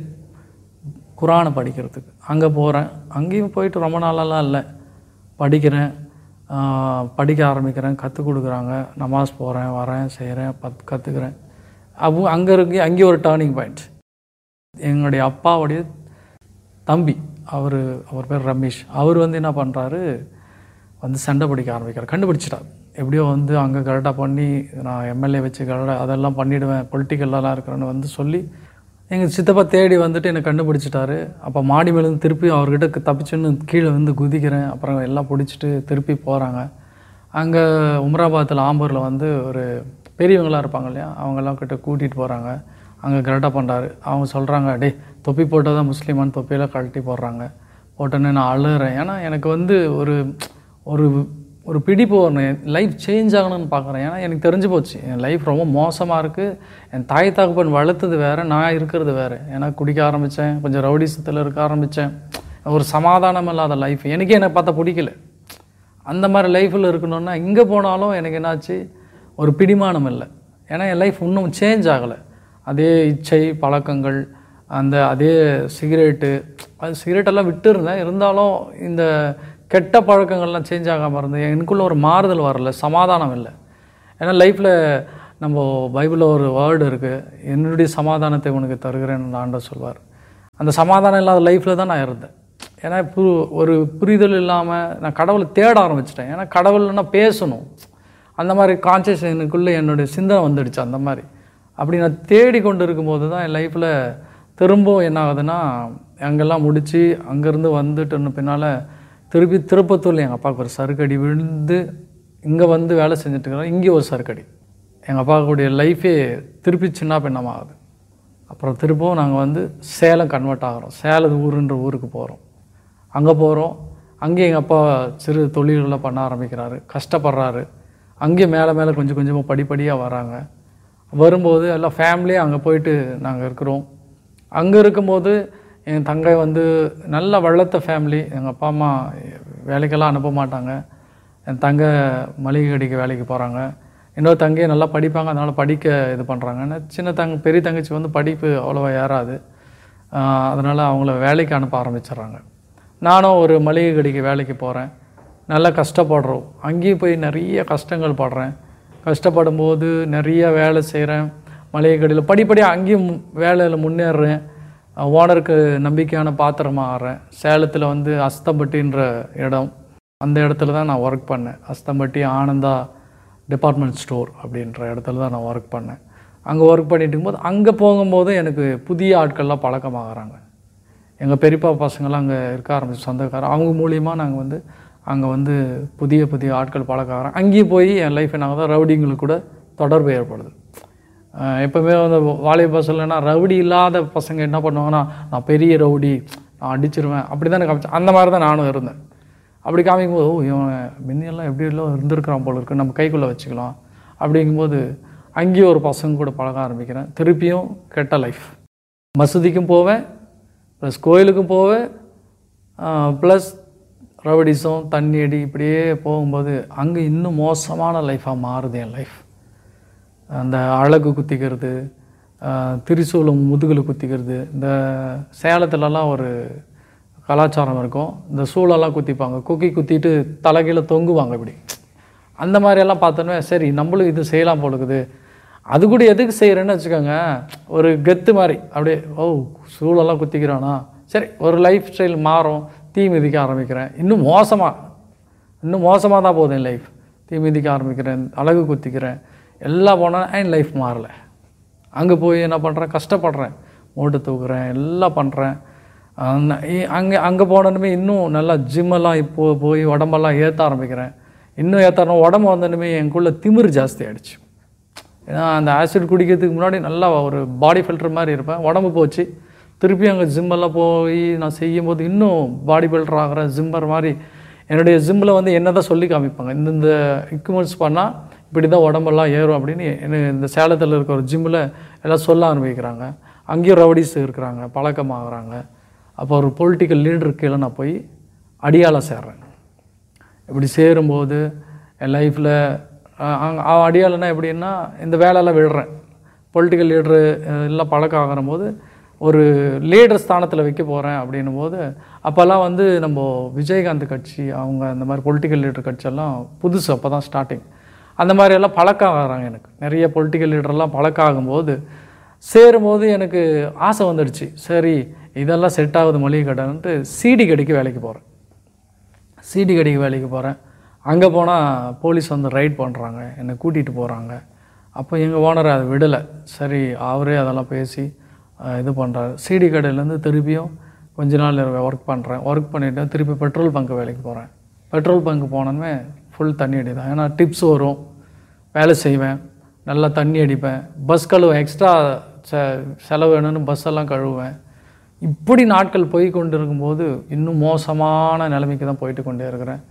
குரானை படிக்கிறதுக்கு அங்கே போகிறேன் அங்கேயும் போயிட்டு ரொம்ப நாளெல்லாம் இல்லை படிக்கிறேன் ஆஹ் படிக்க ஆரம்பிக்கிறேன் கற்றுக் கொடுக்குறாங்க நமாஸ் போகிறேன் வரேன் செய்கிறேன் பத் கற்றுக்கிறேன் அப்போ அங்கே இருக்கு அங்கேயும் ஒரு டேர்னிங் பாயிண்ட் எங்களுடைய அப்பாவுடைய தம்பி அவர் அவர் பேர் ரமேஷ் அவர் வந்து என்ன பண்ணுறாரு வந்து சண்டை பிடிக்க ஆரம்பிக்கிறார் கண்டுபிடிச்சிட்டார் எப்படியோ வந்து அங்கே கரெக்டாக பண்ணி நான் எம்எல்ஏ வச்சு கரெக்டாக அதெல்லாம் பண்ணிவிடுவேன் பொலிட்டிக்கல்லாம் இருக்கிறேன்னு வந்து சொல்லி எங்கள் சித்தப்பா தேடி வந்துட்டு என்னை கண்டுபிடிச்சிட்டாரு அப்போ மாடி மேலேருந்து திருப்பி அவர்கிட்ட தப்பிச்சுன்னு கீழே வந்து குதிக்கிறேன் அப்புறம் எல்லாம் பிடிச்சிட்டு திருப்பி போகிறாங்க அங்கே உம்ராபாத்தில் ஆம்பூரில் வந்து ஒரு பெரியவங்களாம் இருப்பாங்க இல்லையா அவங்கெல்லாம் கிட்ட கூட்டிகிட்டு போகிறாங்க அங்கே கரெக்டாக பண்ணுறாரு அவங்க சொல்கிறாங்க டேய் தொப்பி போட்டால் தான் முஸ்லீமான்னு தொப்பியெல்லாம் கழட்டி போடுறாங்க போட்டோன்னே நான் அழுகிறேன் ஏன்னா எனக்கு வந்து ஒரு ஒரு ஒரு பிடிப்பு வரணும் லைஃப் சேஞ்ச் ஆகணும்னு பார்க்குறேன் ஏன்னா எனக்கு தெரிஞ்சு போச்சு என் லைஃப் ரொம்ப மோசமாக இருக்குது என் தாய் தகப்பன் வளர்த்தது வேறு நான் இருக்கிறது வேறு ஏன்னா குடிக்க ஆரம்பித்தேன் கொஞ்சம் ரவுடிசத்தில் இருக்க ஆரம்பித்தேன் ஒரு சமாதானம் இல்லாத லைஃப் எனக்கே எனக்கு பார்த்தா பிடிக்கல அந்த மாதிரி லைஃப்பில் இருக்கணும்னா இங்கே போனாலும் எனக்கு என்னாச்சு ஒரு பிடிமானம் இல்லை ஏன்னா என் லைஃப் இன்னும் சேஞ்ச் ஆகலை அதே இச்சை பழக்கங்கள் அந்த அதே சிகரெட்டு அது சிகரெட்டெல்லாம் விட்டுருந்தேன் இருந்தாலும் இந்த கெட்ட பழக்கங்கள்லாம் சேஞ்ச் ஆகாமல் இருந்தது எனக்குள்ள ஒரு மாறுதல் வரல சமாதானம் இல்லை ஏன்னா லைஃப்பில் நம்ம பைபிளில் ஒரு வேர்டு இருக்குது என்னுடைய சமாதானத்தை உனக்கு தருகிறேன்னு ஆண்டவர் சொல்வார் அந்த சமாதானம் இல்லாத லைஃப்பில் தான் நான் இருந்தேன் ஏன்னா பு ஒரு புரிதல் இல்லாமல் நான் கடவுளை தேட ஆரம்பிச்சிட்டேன் ஏன்னா கடவுள்னா பேசணும் அந்த மாதிரி கான்சியஸ் எனக்குள்ளே என்னுடைய சிந்தனை வந்துடுச்சு அந்த மாதிரி அப்படி நான் தேடி கொண்டு இருக்கும்போது தான் என் லைஃப்பில் திரும்பவும் என்ன ஆகுதுன்னா அங்கெல்லாம் முடித்து அங்கேருந்து வந்துட்டு பின்னால் திருப்பி திருப்பத்தூரில் எங்கள் அப்பாவுக்கு ஒரு சறுக்கடி விழுந்து இங்கே வந்து வேலை செஞ்சுட்டு இருக்கிறோம் இங்கே ஒரு சறுக்கடி எங்கள் அப்பாவுடைய லைஃபே திருப்பி சின்ன பின்னமாகுது அப்புறம் திரும்பவும் நாங்கள் வந்து சேலம் கன்வெர்ட் ஆகிறோம் சேலம் ஊருன்ற ஊருக்கு போகிறோம் அங்கே போகிறோம் அங்கேயும் எங்கள் அப்பா சிறு தொழில்களை பண்ண ஆரம்பிக்கிறாரு கஷ்டப்படுறாரு அங்கேயும் மேலே மேலே கொஞ்சம் கொஞ்சமாக படிப்படியாக வராங்க வரும்போது எல்லாம் ஃபேமிலியாக அங்கே போயிட்டு நாங்கள் இருக்கிறோம் அங்கே இருக்கும்போது என் தங்கை வந்து நல்ல வளர்த்த ஃபேமிலி எங்கள் அப்பா அம்மா வேலைக்கெல்லாம் அனுப்ப மாட்டாங்க என் தங்கை மளிகை கடைக்கு வேலைக்கு போகிறாங்க இன்னொரு தங்கையை நல்லா படிப்பாங்க அதனால் படிக்க இது பண்ணுறாங்க சின்ன தங்க பெரிய தங்கச்சி வந்து படிப்பு அவ்வளோவா ஏறாது அதனால் அவங்கள வேலைக்கு அனுப்ப ஆரம்பிச்சிடுறாங்க நானும் ஒரு மளிகை கடைக்கு வேலைக்கு போகிறேன் நல்லா கஷ்டப்படுறோம் அங்கேயும் போய் நிறைய கஷ்டங்கள் படுறேன் கஷ்டப்படும் போது நிறைய வேலை செய்கிறேன் மளிகை கடையில் படிப்படியாக அங்கேயும் வேலையில் முன்னேறுறேன் ஓனருக்கு நம்பிக்கையான பாத்திரமாக ஆகிறேன் சேலத்தில் வந்து அஸ்தம்பட்டின்ற இடம் அந்த இடத்துல தான் நான் ஒர்க் பண்ணேன் அஸ்தம்பட்டி ஆனந்தா டிபார்ட்மெண்ட் ஸ்டோர் அப்படின்ற இடத்துல தான் நான் ஒர்க் பண்ணேன் அங்கே ஒர்க் பண்ணிட்டு இருக்கும்போது அங்கே போகும்போது எனக்கு புதிய ஆட்கள்லாம் பழக்கமாகறாங்க எங்கள் பெரியப்பா பசங்கள்லாம் அங்கே இருக்க ஆரம்பிச்சு சொந்தக்காரர் அவங்க மூலியமாக நாங்கள் வந்து அங்கே வந்து புதிய புதிய ஆட்கள் பழக்க ஆகிறோம் அங்கேயும் போய் என் லைஃப்பை நாங்கள் தான் ரவுடிங்களுக்கு கூட தொடர்பு ஏற்படுது அஹ் எப்பவுமே வந்து வாலிப பசங்கள்னா ரவுடி இல்லாத பசங்க என்ன பண்ணுவாங்கன்னா நான் பெரிய ரவுடி நான் அடிச்சிருவேன் அப்படி தானே காமிச்சேன் அந்த மாதிரி தான் நானும் இருந்தேன் அப்படி காமிக்கும்போது ஓ இவன் முன்னெல்லாம் எப்படி எல்லாம் இருந்திருக்கிறான் போல இருக்கு நம்ம கைக்குள்ளே வச்சுக்கலாம் அப்படிங்கும்போது அங்கேயும் ஒரு பசங்க கூட பழக ஆரம்பிக்கிறேன் திருப்பியும் கெட்ட லைஃப் மசூதிக்கும் போவேன் ப்ளஸ் கோயிலுக்கும் போவேன் ப்ளஸ் ரவுடிஸும் தண்ணி அடி இப்படியே போகும்போது அங்கே இன்னும் மோசமான லைஃபாக மாறுது என் லைஃப் அந்த அழகு குத்திக்கிறது ஆஹ் திரிசூலம் முதுகில் குத்திக்கிறது இந்த சேலத்துலலாம் ஒரு கலாச்சாரம் இருக்கும் இந்த சூழெல்லாம் குத்திப்பாங்க குக்கி குத்திட்டு தலைகீழ தொங்குவாங்க இப்படி அந்த மாதிரியெல்லாம் பார்த்தோன்னே சரி நம்மளும் இது செய்யலாம் போல இருக்குது அது கூட எதுக்கு செய்கிறேன்னு வச்சுக்கோங்க ஒரு கெத்து மாதிரி அப்படியே ஓ சூழெல்லாம் குத்திக்கிறானா சரி ஒரு லைஃப் ஸ்டைல் மாறும் தீ மிதிக்க ஆரம்பிக்கிறேன் இன்னும் மோசமாக இன்னும் மோசமாக தான் போகுது என் லைஃப் தீ மிதிக்க ஆரம்பிக்கிறேன் அழகு குத்திக்கிறேன் எல்லாம் போனால் என் லைஃப் மாறலை அங்கே போய் என்ன பண்ணுறேன் கஷ்டப்படுறேன் மூட்டை தூக்குறேன் எல்லாம் பண்ணுறேன் அங்கே அங்கே போனதுமே இன்னும் நல்லா ஜிம்மெல்லாம் இப்போ போய் உடம்பெல்லாம் ஏற்ற ஆரம்பிக்கிறேன் இன்னும் ஏற்றணும் உடம்பு வந்தனுமே எனக்குள்ள திமிரு ஜாஸ்தி ஆயிடுச்சு ஏன்னா அந்த ஆசிட் குடிக்கிறதுக்கு முன்னாடி நல்லா ஒரு பாடி ஃபில்டர் மாதிரி இருப்பேன் உடம்பு போச்சு திருப்பி அங்கே ஜிம்மெல்லாம் போய் நான் செய்யும்போது இன்னும் பாடி பில்டர் ஆகிறேன் ஜிம்மர் மாதிரி என்னுடைய ஜிம்மில் வந்து என்ன தான் சொல்லி காமிப்பாங்க இந்தந்த எக்யூப்மெண்ட்ஸ் பண்ணால் இப்படி தான் உடம்பெல்லாம் ஏறும் அப்படின்னு என்ன இந்த சேலத்தில் இருக்க ஒரு ஜிம்மில் எல்லாம் சொல்ல ஆரம்பிக்கிறாங்க அங்கேயும் ரவுடிஸ் இருக்கிறாங்க பழக்கமாகறாங்க அப்போ ஒரு பொலிட்டிக்கல் லீடர் கீழே நான் போய் அடியாள சேர்றேன் இப்படி சேரும்போது என் லைஃப்பில் அடியாளனா எப்படின்னா இந்த வேலையெல்லாம் விடுறேன் பொலிட்டிக்கல் லீடரு எல்லாம் பழக்கம் ஆகிற போது ஒரு லீடர் ஸ்தானத்தில் வைக்க போகிறேன் அப்படின்னும் போது அப்போல்லாம் வந்து நம்ம விஜயகாந்த் கட்சி அவங்க அந்த மாதிரி பொலிட்டிக்கல் லீடர் கட்சியெல்லாம் புதுசு அப்போ தான் ஸ்டார்டிங் அந்த மாதிரி எல்லாம் பழக்கம் ஆகிறாங்க எனக்கு நிறைய பொலிட்டிக்கல் லீடர்லாம் பழக்கம் ஆகும்போது சேரும்போது எனக்கு ஆசை வந்துடுச்சு சரி இதெல்லாம் செட் ஆகுது மளிகை கடைன்ட்டு சிடி கடைக்கு வேலைக்கு போகிறேன் சிடி கடைக்கு வேலைக்கு போகிறேன் அங்கே போனால் போலீஸ் வந்து ரைட் பண்ணுறாங்க என்னை கூட்டிகிட்டு போகிறாங்க அப்போ எங்கள் ஓனர் அதை விடலை சரி அவரே அதெல்லாம் பேசி அஹ், இது பண்ணுறாரு சிடி கடையிலேருந்து திருப்பியும் கொஞ்ச நாள் ஒர்க் பண்ணுறேன் ஒர்க் பண்ணிவிட்டு திருப்பி பெட்ரோல் பங்க் வேலைக்கு போகிறேன் பெட்ரோல் பங்க் போனோமே ஃபுல் தண்ணி அடி தான் ஏன்னா டிப்ஸ் வரும் வேலை செய்வேன் நல்லா தண்ணி அடிப்பேன் பஸ் கழுவேன் எக்ஸ்ட்ரா செ செலவு வேணும்னு பஸ் எல்லாம் கழுவுவேன் இப்படி நாட்கள் போய் கொண்டு இருக்கும்போது இன்னும் மோசமான நிலைமைக்கு தான் போயிட்டு கொண்டே இருக்கிறேன்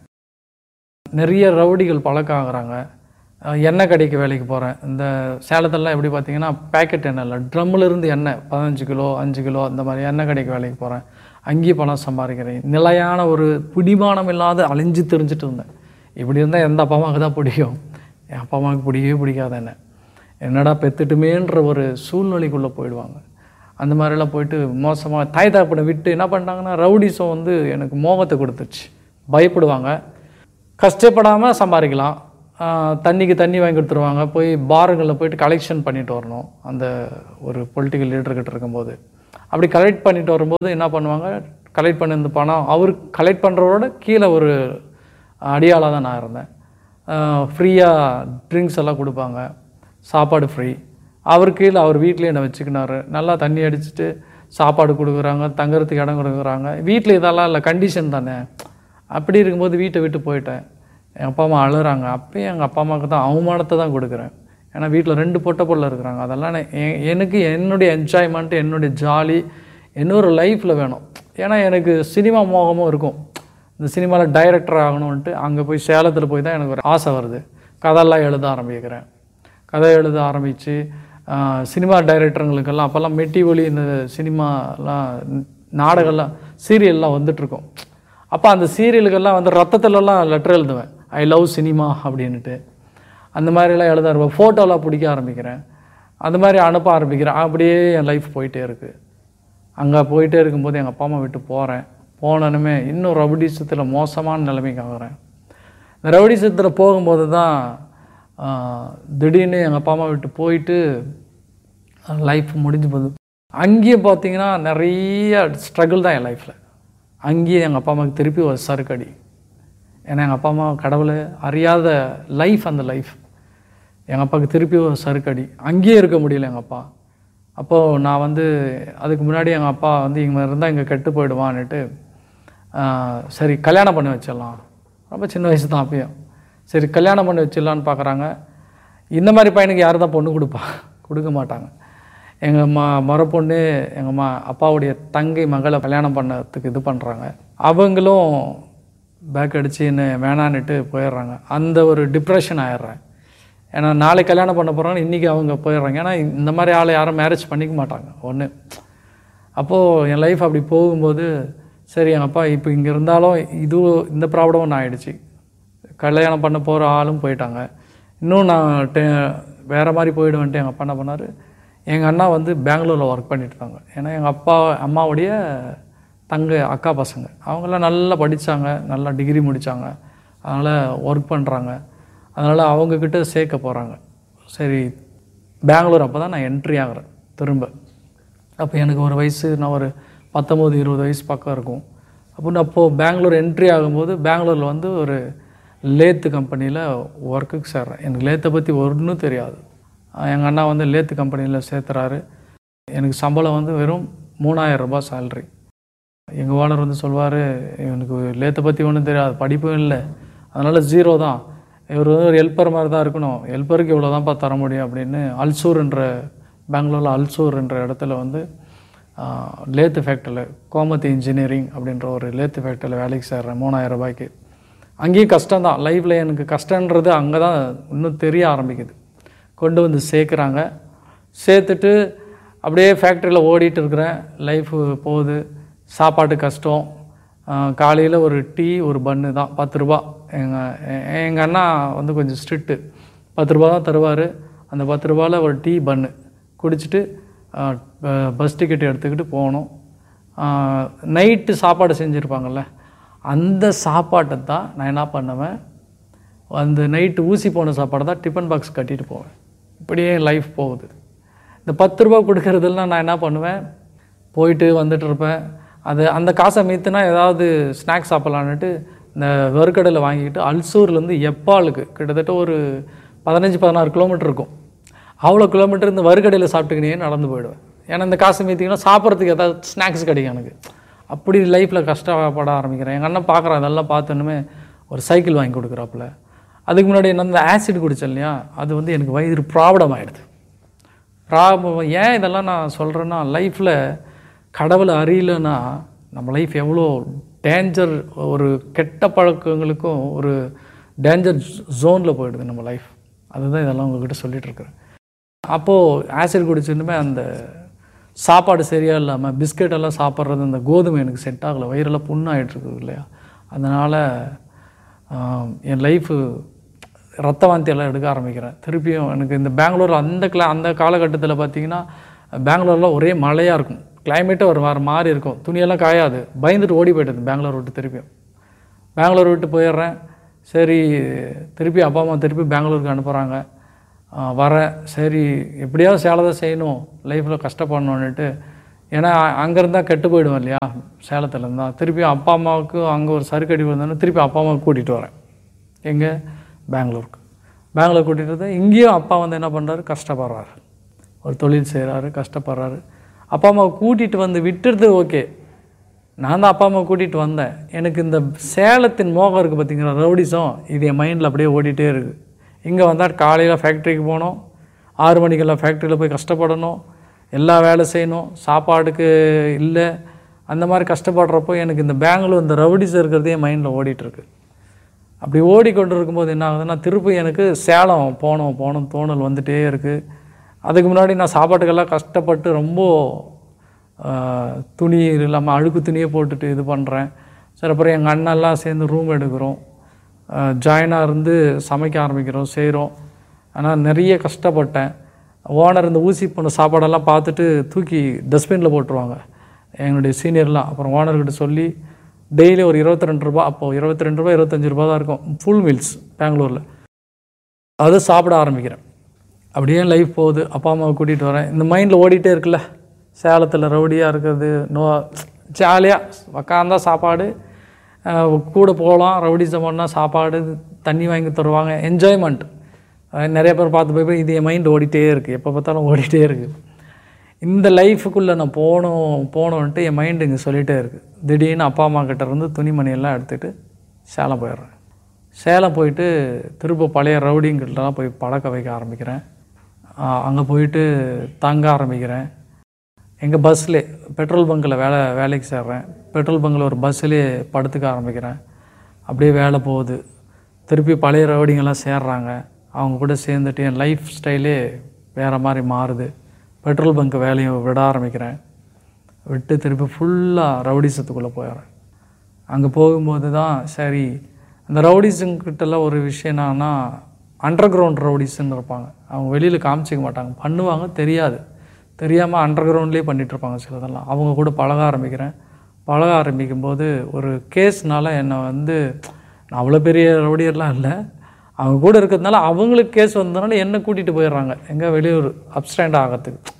நிறைய ரவுடிகள் பழக்கம் ஆகுறாங்க அஹ் எண்ணெய் கடைக்கு வேலைக்கு போகிறேன் இந்த சேலத்திலலாம் எப்படி பார்த்தீங்கன்னா பேக்கெட் எண்ணெய் இல்லை ட்ரம்மில் இருந்து எண்ணெய் பதினஞ்சு கிலோ அஞ்சு கிலோ அந்த மாதிரி எண்ணெய் கடைக்கு வேலைக்கு போகிறேன் அங்கேயும் பணம் சம்பாதிக்கிறேன் நிலையான ஒரு பிடிமானம் இல்லாத அலைஞ்சு தெரிஞ்சுட்டு இருந்தேன் இப்படி இருந்தால் எந்த அப்பா அம்மாவுக்கு தான் பிடிக்கும் என் அப்பா அம்மாவுக்கு பிடிக்கவே பிடிக்காத என்ன என்னடா பெத்துட்டுமேன்ற ஒரு சூழ்நிலைக்குள்ளே போயிடுவாங்க அந்த மாதிரிலாம் போயிட்டு மோசமாக தாய் தாப்பனை விட்டு என்ன பண்ணிட்டாங்கன்னா ரவுடிஸும் வந்து எனக்கு மோகத்தை கொடுத்துருச்சு பயப்படுவாங்க கஷ்டப்படாமல் சம்பாதிக்கலாம் ஆஹ், தண்ணிக்கு தண்ணி வாங்கி கொடுத்துருவாங்க போய் பாருங்களில் போயிட்டு கலெக்ஷன் பண்ணிட்டு வரணும் அந்த ஒரு பொலிட்டிக்கல் லீடர்கிட்ட இருக்கும்போது அப்படி கலெக்ட் பண்ணிட்டு வரும்போது என்ன பண்ணுவாங்க கலெக்ட் பண்ணியிருந்த பணம் அவர் கலெக்ட் பண்ணுறவரோட கீழே ஒரு அடியாளாக தான் நான் இருந்தேன் ஃப்ரீயாக ட்ரிங்க்ஸ் எல்லாம் கொடுப்பாங்க சாப்பாடு ஃப்ரீ அவர் கீழே அவர் வீட்டிலே என்னை வச்சுக்கினாரு நல்லா தண்ணி அடிச்சுட்டு சாப்பாடு கொடுக்குறாங்க தங்குறதுக்கு இடம் கொடுக்குறாங்க வீட்டில் இதெல்லாம் இல்லை கண்டிஷன் தானே அப்படி இருக்கும்போது வீட்டை விட்டு போயிட்டேன் எங்கள் அப்பா அம்மா அழுறாங்க அப்பயும் எங்கள் அப்பா அம்மாவுக்கு தான் அவமானத்தை தான் கொடுக்குறேன் ஏன்னா வீட்டில் ரெண்டு பொட்ட பொருள் இருக்கிறாங்க அதெல்லாம் நான் எ- எனக்கு என்னுடைய என்ஜாய்மெண்ட் என்னுடைய ஜாலி இன்னொரு லைஃப்பில் வேணும் ஏன்னா எனக்கு சினிமா மோகமும் இருக்கும் இந்த சினிமாவில் டைரக்டர் ஆகணும்ன்ட்டு அங்கே போய் சேலத்தில் போய் தான் எனக்கு ஒரு ஆசை வருது கதையெல்லாம் எழுத ஆரம்பிக்கிறேன் கதை எழுத ஆரம்பித்து சினிமா டைரக்டருங்களுக்கெல்லாம் அப்போல்லாம் மெட்டி ஒலி இந்த சினிமாலாம் நாடகம்லாம் சீரியல்லாம் வந்துட்டுருக்கோம் அப்போ அந்த சீரியலுக்கெல்லாம் வந்து ரத்தத்துலலாம் லெட்டர் எழுதுவேன் ஐ லவ் சினிமா அப்படின்ட்டு அந்த மாதிரிலாம் எழுத ஆரம்பி ஃபோட்டோலாம் பிடிக்க ஆரம்பிக்கிறேன் அந்த மாதிரி அனுப்ப ஆரம்பிக்கிறேன் அப்படியே என் லைஃப் போயிட்டே இருக்குது அங்கே போயிட்டே இருக்கும்போது எங்கள் அப்பா அம்மா விட்டு போகிறேன் போனனுமே இன்னும் ரவுடிசத்தில் மோசமான நிலைமைக்கு ஆகுறேன் இந்த ரவுடிசத்தில் போகும்போது தான் ஆஹ், திடீர்னு எங்கள் அப்பா அம்மா விட்டு போயிட்டு லைஃப் முடிஞ்சு போகுது அங்கேயே பார்த்தீங்கன்னா நிறைய ஸ்ட்ரகிள் தான் என் லைஃப்பில் அங்கேயே எங்கள் அப்பா அம்மாவுக்கு திருப்பி ஒரு சறுக்கடி ஏன்னா எங்கள் அப்பா அம்மா கடவுளை அறியாத லைஃப் அந்த லைஃப் எங்கள் அப்பாவுக்கு திருப்பி ஒரு சறுக்கடி அங்கேயே இருக்க முடியல எங்கள் அப்பா அப்போது நான் வந்து அதுக்கு முன்னாடி எங்கள் அப்பா வந்து இங்கே இருந்தால் இங்கே கெட்டு போயிடுவான்னுட்டு ஆஹ், சரி கல்யாணம் பண்ணி வச்சிடலாம் ரொம்ப சின்ன வயசு தான் அப்பயும் சரி கல்யாணம் பண்ணி வச்சிடலான்னு பார்க்குறாங்க இந்த மாதிரி பையனுக்கு யார் தான் பொண்ணு கொடுப்பா கொடுக்க மாட்டாங்க எங்கள் ம மர பொண்ணு எங்கள் மா அப்பாவுடைய தங்கை மகளை கல்யாணம் பண்ணதுக்கு இது பண்ணுறாங்க அவங்களும் பேக் அடித்து என்ன வேணான்னுட்டு போயிடுறாங்க அந்த ஒரு டிப்ரெஷன் ஆயிடுறேன் ஏன்னா நாளை கல்யாணம் பண்ண போகிறாங்க இன்றைக்கி அவங்க போயிடுறாங்க ஏன்னா இந்த மாதிரி ஆளை யாரும் மேரேஜ் பண்ணிக்க மாட்டாங்க ஒன்று அப்போது என் லைஃப் அப்படி போகும்போது சரி எங்கள் அப்பா இப்போ இங்கே இருந்தாலும் இது இந்த ப்ராப்ளம் ஒன்று ஆயிடுச்சு கல்யாணம் பண்ண போகிற ஆளும் போயிட்டாங்க இன்னும் நான் டெ வேறு மாதிரி போயிடுவேன்ட்டு எங்கள் அப்பா என்ன பண்ணார் எங்கள் அண்ணா வந்து பெங்களூரில் ஒர்க் பண்ணிட்டு இருந்தாங்க ஏன்னா எங்கள் அப்பா அம்மாவுடைய தங்க அக்கா பசங்க அவங்கெல்லாம் நல்லா படித்தாங்க நல்லா டிகிரி முடித்தாங்க அதனால் ஒர்க் பண்ணுறாங்க அதனால் அவங்கக்கிட்ட சேர்க்க போகிறாங்க சரி பெங்களூர் அப்போ தான் நான் என்ட்ரி ஆகிறேன் திரும்ப அப்போ எனக்கு ஒரு வயசு நான் ஒரு பத்தொம்போது இருபது வயசு பக்கம் இருக்கும் அப்போ நான் அப்போது பெங்களூர் என்ட்ரி ஆகும்போது பெங்களூரில் வந்து ஒரு லேத்து கம்பெனியில் ஒர்க்குக்கு சேர்றேன் எனக்கு லேத்தை பற்றி ஒன்றும் தெரியாது எங்கள் அண்ணா வந்து லேத்து கம்பெனியில் சேர்த்துறாரு எனக்கு சம்பளம் வந்து வெறும் மூணாயிரம் ரூபாய் சேல்ரி எங்கள் ஓனர் வந்து சொல்வார் இவனுக்கு லேத்தை பற்றி ஒன்றும் தெரியாது படிப்பும் இல்லை அதனால் ஜீரோ தான் இவர் வந்து ஒரு ஹெல்ப்பர் மாதிரி தான் இருக்கணும் ஹெல்ப்பருக்கு இவ்வளோ தான்ப்பா தர முடியும் அப்படின்னு அல்சூர்ன்ற பெங்களூரில் அல்சூர்ன்ற இடத்துல வந்து ஆஹ், லேத்து ஃபேக்டரியில் கோமதி இன்ஜினியரிங் அப்படின்ற ஒரு லேத்து ஃபேக்டரியில் வேலைக்கு சேர்றேன் மூணாயிரம் ரூபாய்க்கு அங்கேயும் கஷ்டம்தான் லைஃப்பில் எனக்கு கஷ்டன்றது அங்கே தான் இன்னும் தெரிய ஆரம்பிக்குது கொண்டு வந்து சேர்க்குறாங்க சேர்த்துட்டு அப்படியே ஃபேக்ட்ரியில் ஓடிட்டு இருக்கிறேன் லைஃப் போகுது சாப்பாட்டு கஷ்டம் காலையில் ஒரு டீ ஒரு பன்னு தான் பத்து ரூபா எங்கள் எங்கள் அண்ணா வந்து கொஞ்சம் ஸ்ட்ரிக்ட்டு பத்து ரூபா தான் தருவார் அந்த பத்து ரூபாவில் ஒரு டீ பன்னு குடிச்சிட்டு பஸ் டிக்கெட் எடுத்துக்கிட்டு போகணும் நைட்டு சாப்பாடு செஞ்சுருப்பாங்கல்ல அந்த சாப்பாட்டை தான் நான் என்ன பண்ணுவேன் அந்த நைட்டு ஊசி போன சாப்பாடை தான் டிஃபன் பாக்ஸ் கட்டிட்டு போவேன் இப்படியே லைஃப் போகுது இந்த பத்து ரூபா கொடுக்கறதெல்லாம் நான் என்ன பண்ணுவேன் போயிட்டு வந்துட்டு இருப்பேன் அது அந்த காசை மீத்துனா ஏதாவது ஸ்நாக்ஸ் சாப்பிட்லான்னுட்டு இந்த வெறுக்கடையில் வாங்கிக்கிட்டு அல்சூர்லேருந்து எப்பாளுக்கு கிட்டத்தட்ட ஒரு பதினஞ்சு பதினாறு கிலோமீட்டர் இருக்கும் அவ்வளோ கிலோமீட்டர் இந்த வறுக்கடையில் சாப்பிட்டுக்கினே நடந்து போயிடுவேன் ஏன்னா இந்த காசு மீத்திங்கன்னா சாப்பிட்றதுக்கு ஏதாவது ஸ்நாக்ஸ் கிடைக்கும் எனக்கு அப்படி லைஃப்பில் கஷ்டப்பட ஆரம்பிக்கிறேன் எங்கள் அண்ணன் பார்க்குறான் அதெல்லாம் பார்த்தோன்னுமே ஒரு சைக்கிள் வாங்கி கொடுக்குறாப்புல அதுக்கு முன்னாடி என்ன இந்த ஆசிட் குடித்தேன் இல்லையா அது வந்து எனக்கு வயிறு ப்ராப்ளம் ஆகிடுது ப்ராப்ளம் ஏன் இதெல்லாம் நான் சொல்கிறேன்னா லைஃப்பில் கடவுளை அறியலைன்னா நம்ம லைஃப் எவ்வளோ டேஞ்சர் ஒரு கெட்ட பழக்கங்களுக்கும் ஒரு டேஞ்சர் ஜோனில் போயிடுது நம்ம லைஃப் அதுதான் இதெல்லாம் உங்ககிட்ட சொல்லிட்டு இருக்கிறேன் அப்போது ஆசிட் குடிச்சிருந்துமே அந்த சாப்பாடு சரியாக இல்லாமல் பிஸ்கெட் எல்லாம் சாப்பிட்றது அந்த கோதுமை எனக்கு செட் ஆகலை வயிறெல்லாம் புண்ணாயிட்டு இருக்குது இல்லையா அதனால் என் லைஃபு ரத்த வாந்தி எல்லாம் எடுக்க ஆரம்பிக்கிறேன் திருப்பியும் எனக்கு இந்த பெங்களூர் அந்த கிளா அந்த காலகட்டத்தில் பார்த்தீங்கன்னா பெங்களூரில் ஒரே மழையாக இருக்கும் கிளைமேட்டே ஒரு வேறு மாதிரி இருக்கும் துணியெல்லாம் காயாது பயந்துட்டு ஓடி போயிட்டது பெங்களூர் விட்டு திருப்பியும் பெங்களூர் விட்டு போயிடுறேன் சரி திருப்பி அப்பா அம்மா திருப்பி பெங்களூருக்கு அனுப்புகிறாங்க வரேன் சரி எப்படியாவது சேலத்தை செய்யணும் லைஃப்பில் கஷ்டப்படணுன்னுட்டு ஏன்னா அங்கே இருந்தால் கெட்டு போயிடுவேன் இல்லையா சேலத்தில் இருந்தால் திருப்பி அப்பா அம்மாவுக்கு அங்கே ஒரு சறுக்கடி வந்தோன்னே திருப்பி அப்பா அம்மாவுக்கு கூட்டிகிட்டு வரேன் எங்கே பெங்களூருக்கு பெங்களூர் கூட்டிகிட்டு வந்து இங்கேயும் அப்பா வந்து என்ன பண்ணுறாரு கஷ்டப்படுறாரு ஒரு தொழில் செய்கிறாரு கஷ்டப்படுறாரு அப்பா அம்மாவை கூட்டிகிட்டு வந்து விட்டுறது ஓகே நான் தான் அப்பா அம்மா கூட்டிகிட்டு வந்தேன் எனக்கு இந்த சேலத்தின் மோகம் இருக்குது பார்த்தீங்களா ரவுடிசம் இது என் மைண்டில் அப்படியே ஓடிட்டே இருக்குது இங்கே வந்தால் காலையில் ஃபேக்ட்ரிக்கு போகணும் ஆறு மணிக்கெல்லாம் ஃபேக்ட்ரியில் போய் கஷ்டப்படணும் எல்லா வேலை செய்யணும் சாப்பாடுக்கு இல்லை அந்த மாதிரி கஷ்டப்படுறப்போ எனக்கு இந்த பெங்களூர் இந்த ரவுடிஸ் இருக்கிறதே என் மைண்டில் ஓடிட்டுருக்கு அப்படி ஓடிக்கொண்டு இருக்கும்போது என்ன ஆகுதுன்னா திருப்பி எனக்கு சேலம் போகணும் போகணும் தோணல் வந்துட்டே இருக்குது அதுக்கு முன்னாடி நான் சாப்பாட்டுக்கெல்லாம் கஷ்டப்பட்டு ரொம்ப ஆஹ், துணி இல்லாமல் அழுக்கு துணியே போட்டுட்டு இது பண்ணுறேன் சரி அப்புறம் எங்கள் அண்ணெல்லாம் சேர்ந்து ரூம் எடுக்கிறோம் ஜாயினாக இருந்து சமைக்க ஆரம்பிக்கிறோம் செய்கிறோம் ஆனால் நிறைய கஷ்டப்பட்டேன் ஓனர் இந்த ஊசி போன சாப்பாடெல்லாம் பார்த்துட்டு தூக்கி டஸ்ட்பினில் போட்டுருவாங்க எங்களுடைய சீனியர்லாம் அப்புறம் ஓனர்கிட்ட சொல்லி டெய்லி ஒரு இருபத்தி ரெண்டு ரூபா அப்போது இருபத்தி ரெண்டு ரூபா இருபத்தஞ்சி ரூபா தான் இருக்கும் ஃபுல் மீல்ஸ் பெங்களூரில் அதை சாப்பிட ஆரம்பிக்கிறேன் அப்படியே லைஃப் போகுது அப்பா அம்மாவை கூட்டிகிட்டு வரேன் இந்த மைண்டில் ஓடிட்டே இருக்குல்ல சேலத்தில் ரவுடியாக இருக்கிறது நோ ஜாலியாக உக்காந்தா சாப்பாடு அஹ் கூட போகலாம் ரவுடிசம் பண்ணால் சாப்பாடு தண்ணி வாங்கி தருவாங்க என்ஜாய்மெண்ட் நிறைய பேர் பார்த்து போய் போய் இது என் மைண்ட் ஓடிட்டே இருக்குது எப்போ பார்த்தாலும் ஓடிட்டே இருக்குது இந்த லைஃபுக்குள்ளே நான் போகணும் போகணுன்ட்டு என் மைண்டு இங்கே சொல்லிகிட்டே இருக்குது திடீர்னு அப்பா அம்மா கிட்ட இருந்து துணிமணி எல்லாம் எடுத்துகிட்டு சேலம் போயிடுறேன் சேலம் போயிட்டு திரும்ப பழைய ரவுடிங்கிட்டலாம் போய் பழக்க வைக்க ஆரம்பிக்கிறேன் அங்கே போயிட்டு தங்க ஆரம்பிக்கிறேன் எங்கள் பஸ்ஸில் பெட்ரோல் பங்கில் வேலை வேலைக்கு சேர்றேன் பெட்ரோல் பங்கில் ஒரு பஸ்ஸிலே படுத்துக்க ஆரம்பிக்கிறேன் அப்படியே வேலை போகுது திருப்பி பழைய ரவுடிங்கெல்லாம் சேர்றாங்க அவங்க கூட சேர்ந்துட்டு என் லைஃப் ஸ்டைலே வேறு மாதிரி மாறுது பெட்ரோல் பங்க் வேலையை விட ஆரம்பிக்கிறேன் விட்டு திருப்பி ஃபுல்லாக ரவுடிசத்துக்குள்ளே போயிடுறேன் அங்கே போகும்போது தான் சரி அந்த ரவுடிஸுங்கிட்டலாம் ஒரு விஷயம் என்னன்னா அண்டர் கிரவுண்ட் ரவுடிஸ்ன்னு இருப்பாங்க அவங்க வெளியில் காமிச்சிக்க மாட்டாங்க பண்ணுவாங்க தெரியாது தெரியாமல் அண்டர் கிரவுண்ட்லேயே பண்ணிகிட்ருப்பாங்க சிலதெல்லாம் அவங்க கூட பழக ஆரம்பிக்கிறேன் பழக ஆரம்பிக்கும் போது ஒரு கேஸ்னால என்னை வந்து நான் அவ்வளோ பெரிய ரவுடியர்லாம் இல்லை அவங்க கூட இருக்கிறதுனால அவங்களுக்கு கேஸ் வந்ததுனால என்னை கூட்டிகிட்டு போயிடுறாங்க எங்கே வெளியூர் அப்ஸ்டாண்ட் ஆகிறதுக்கு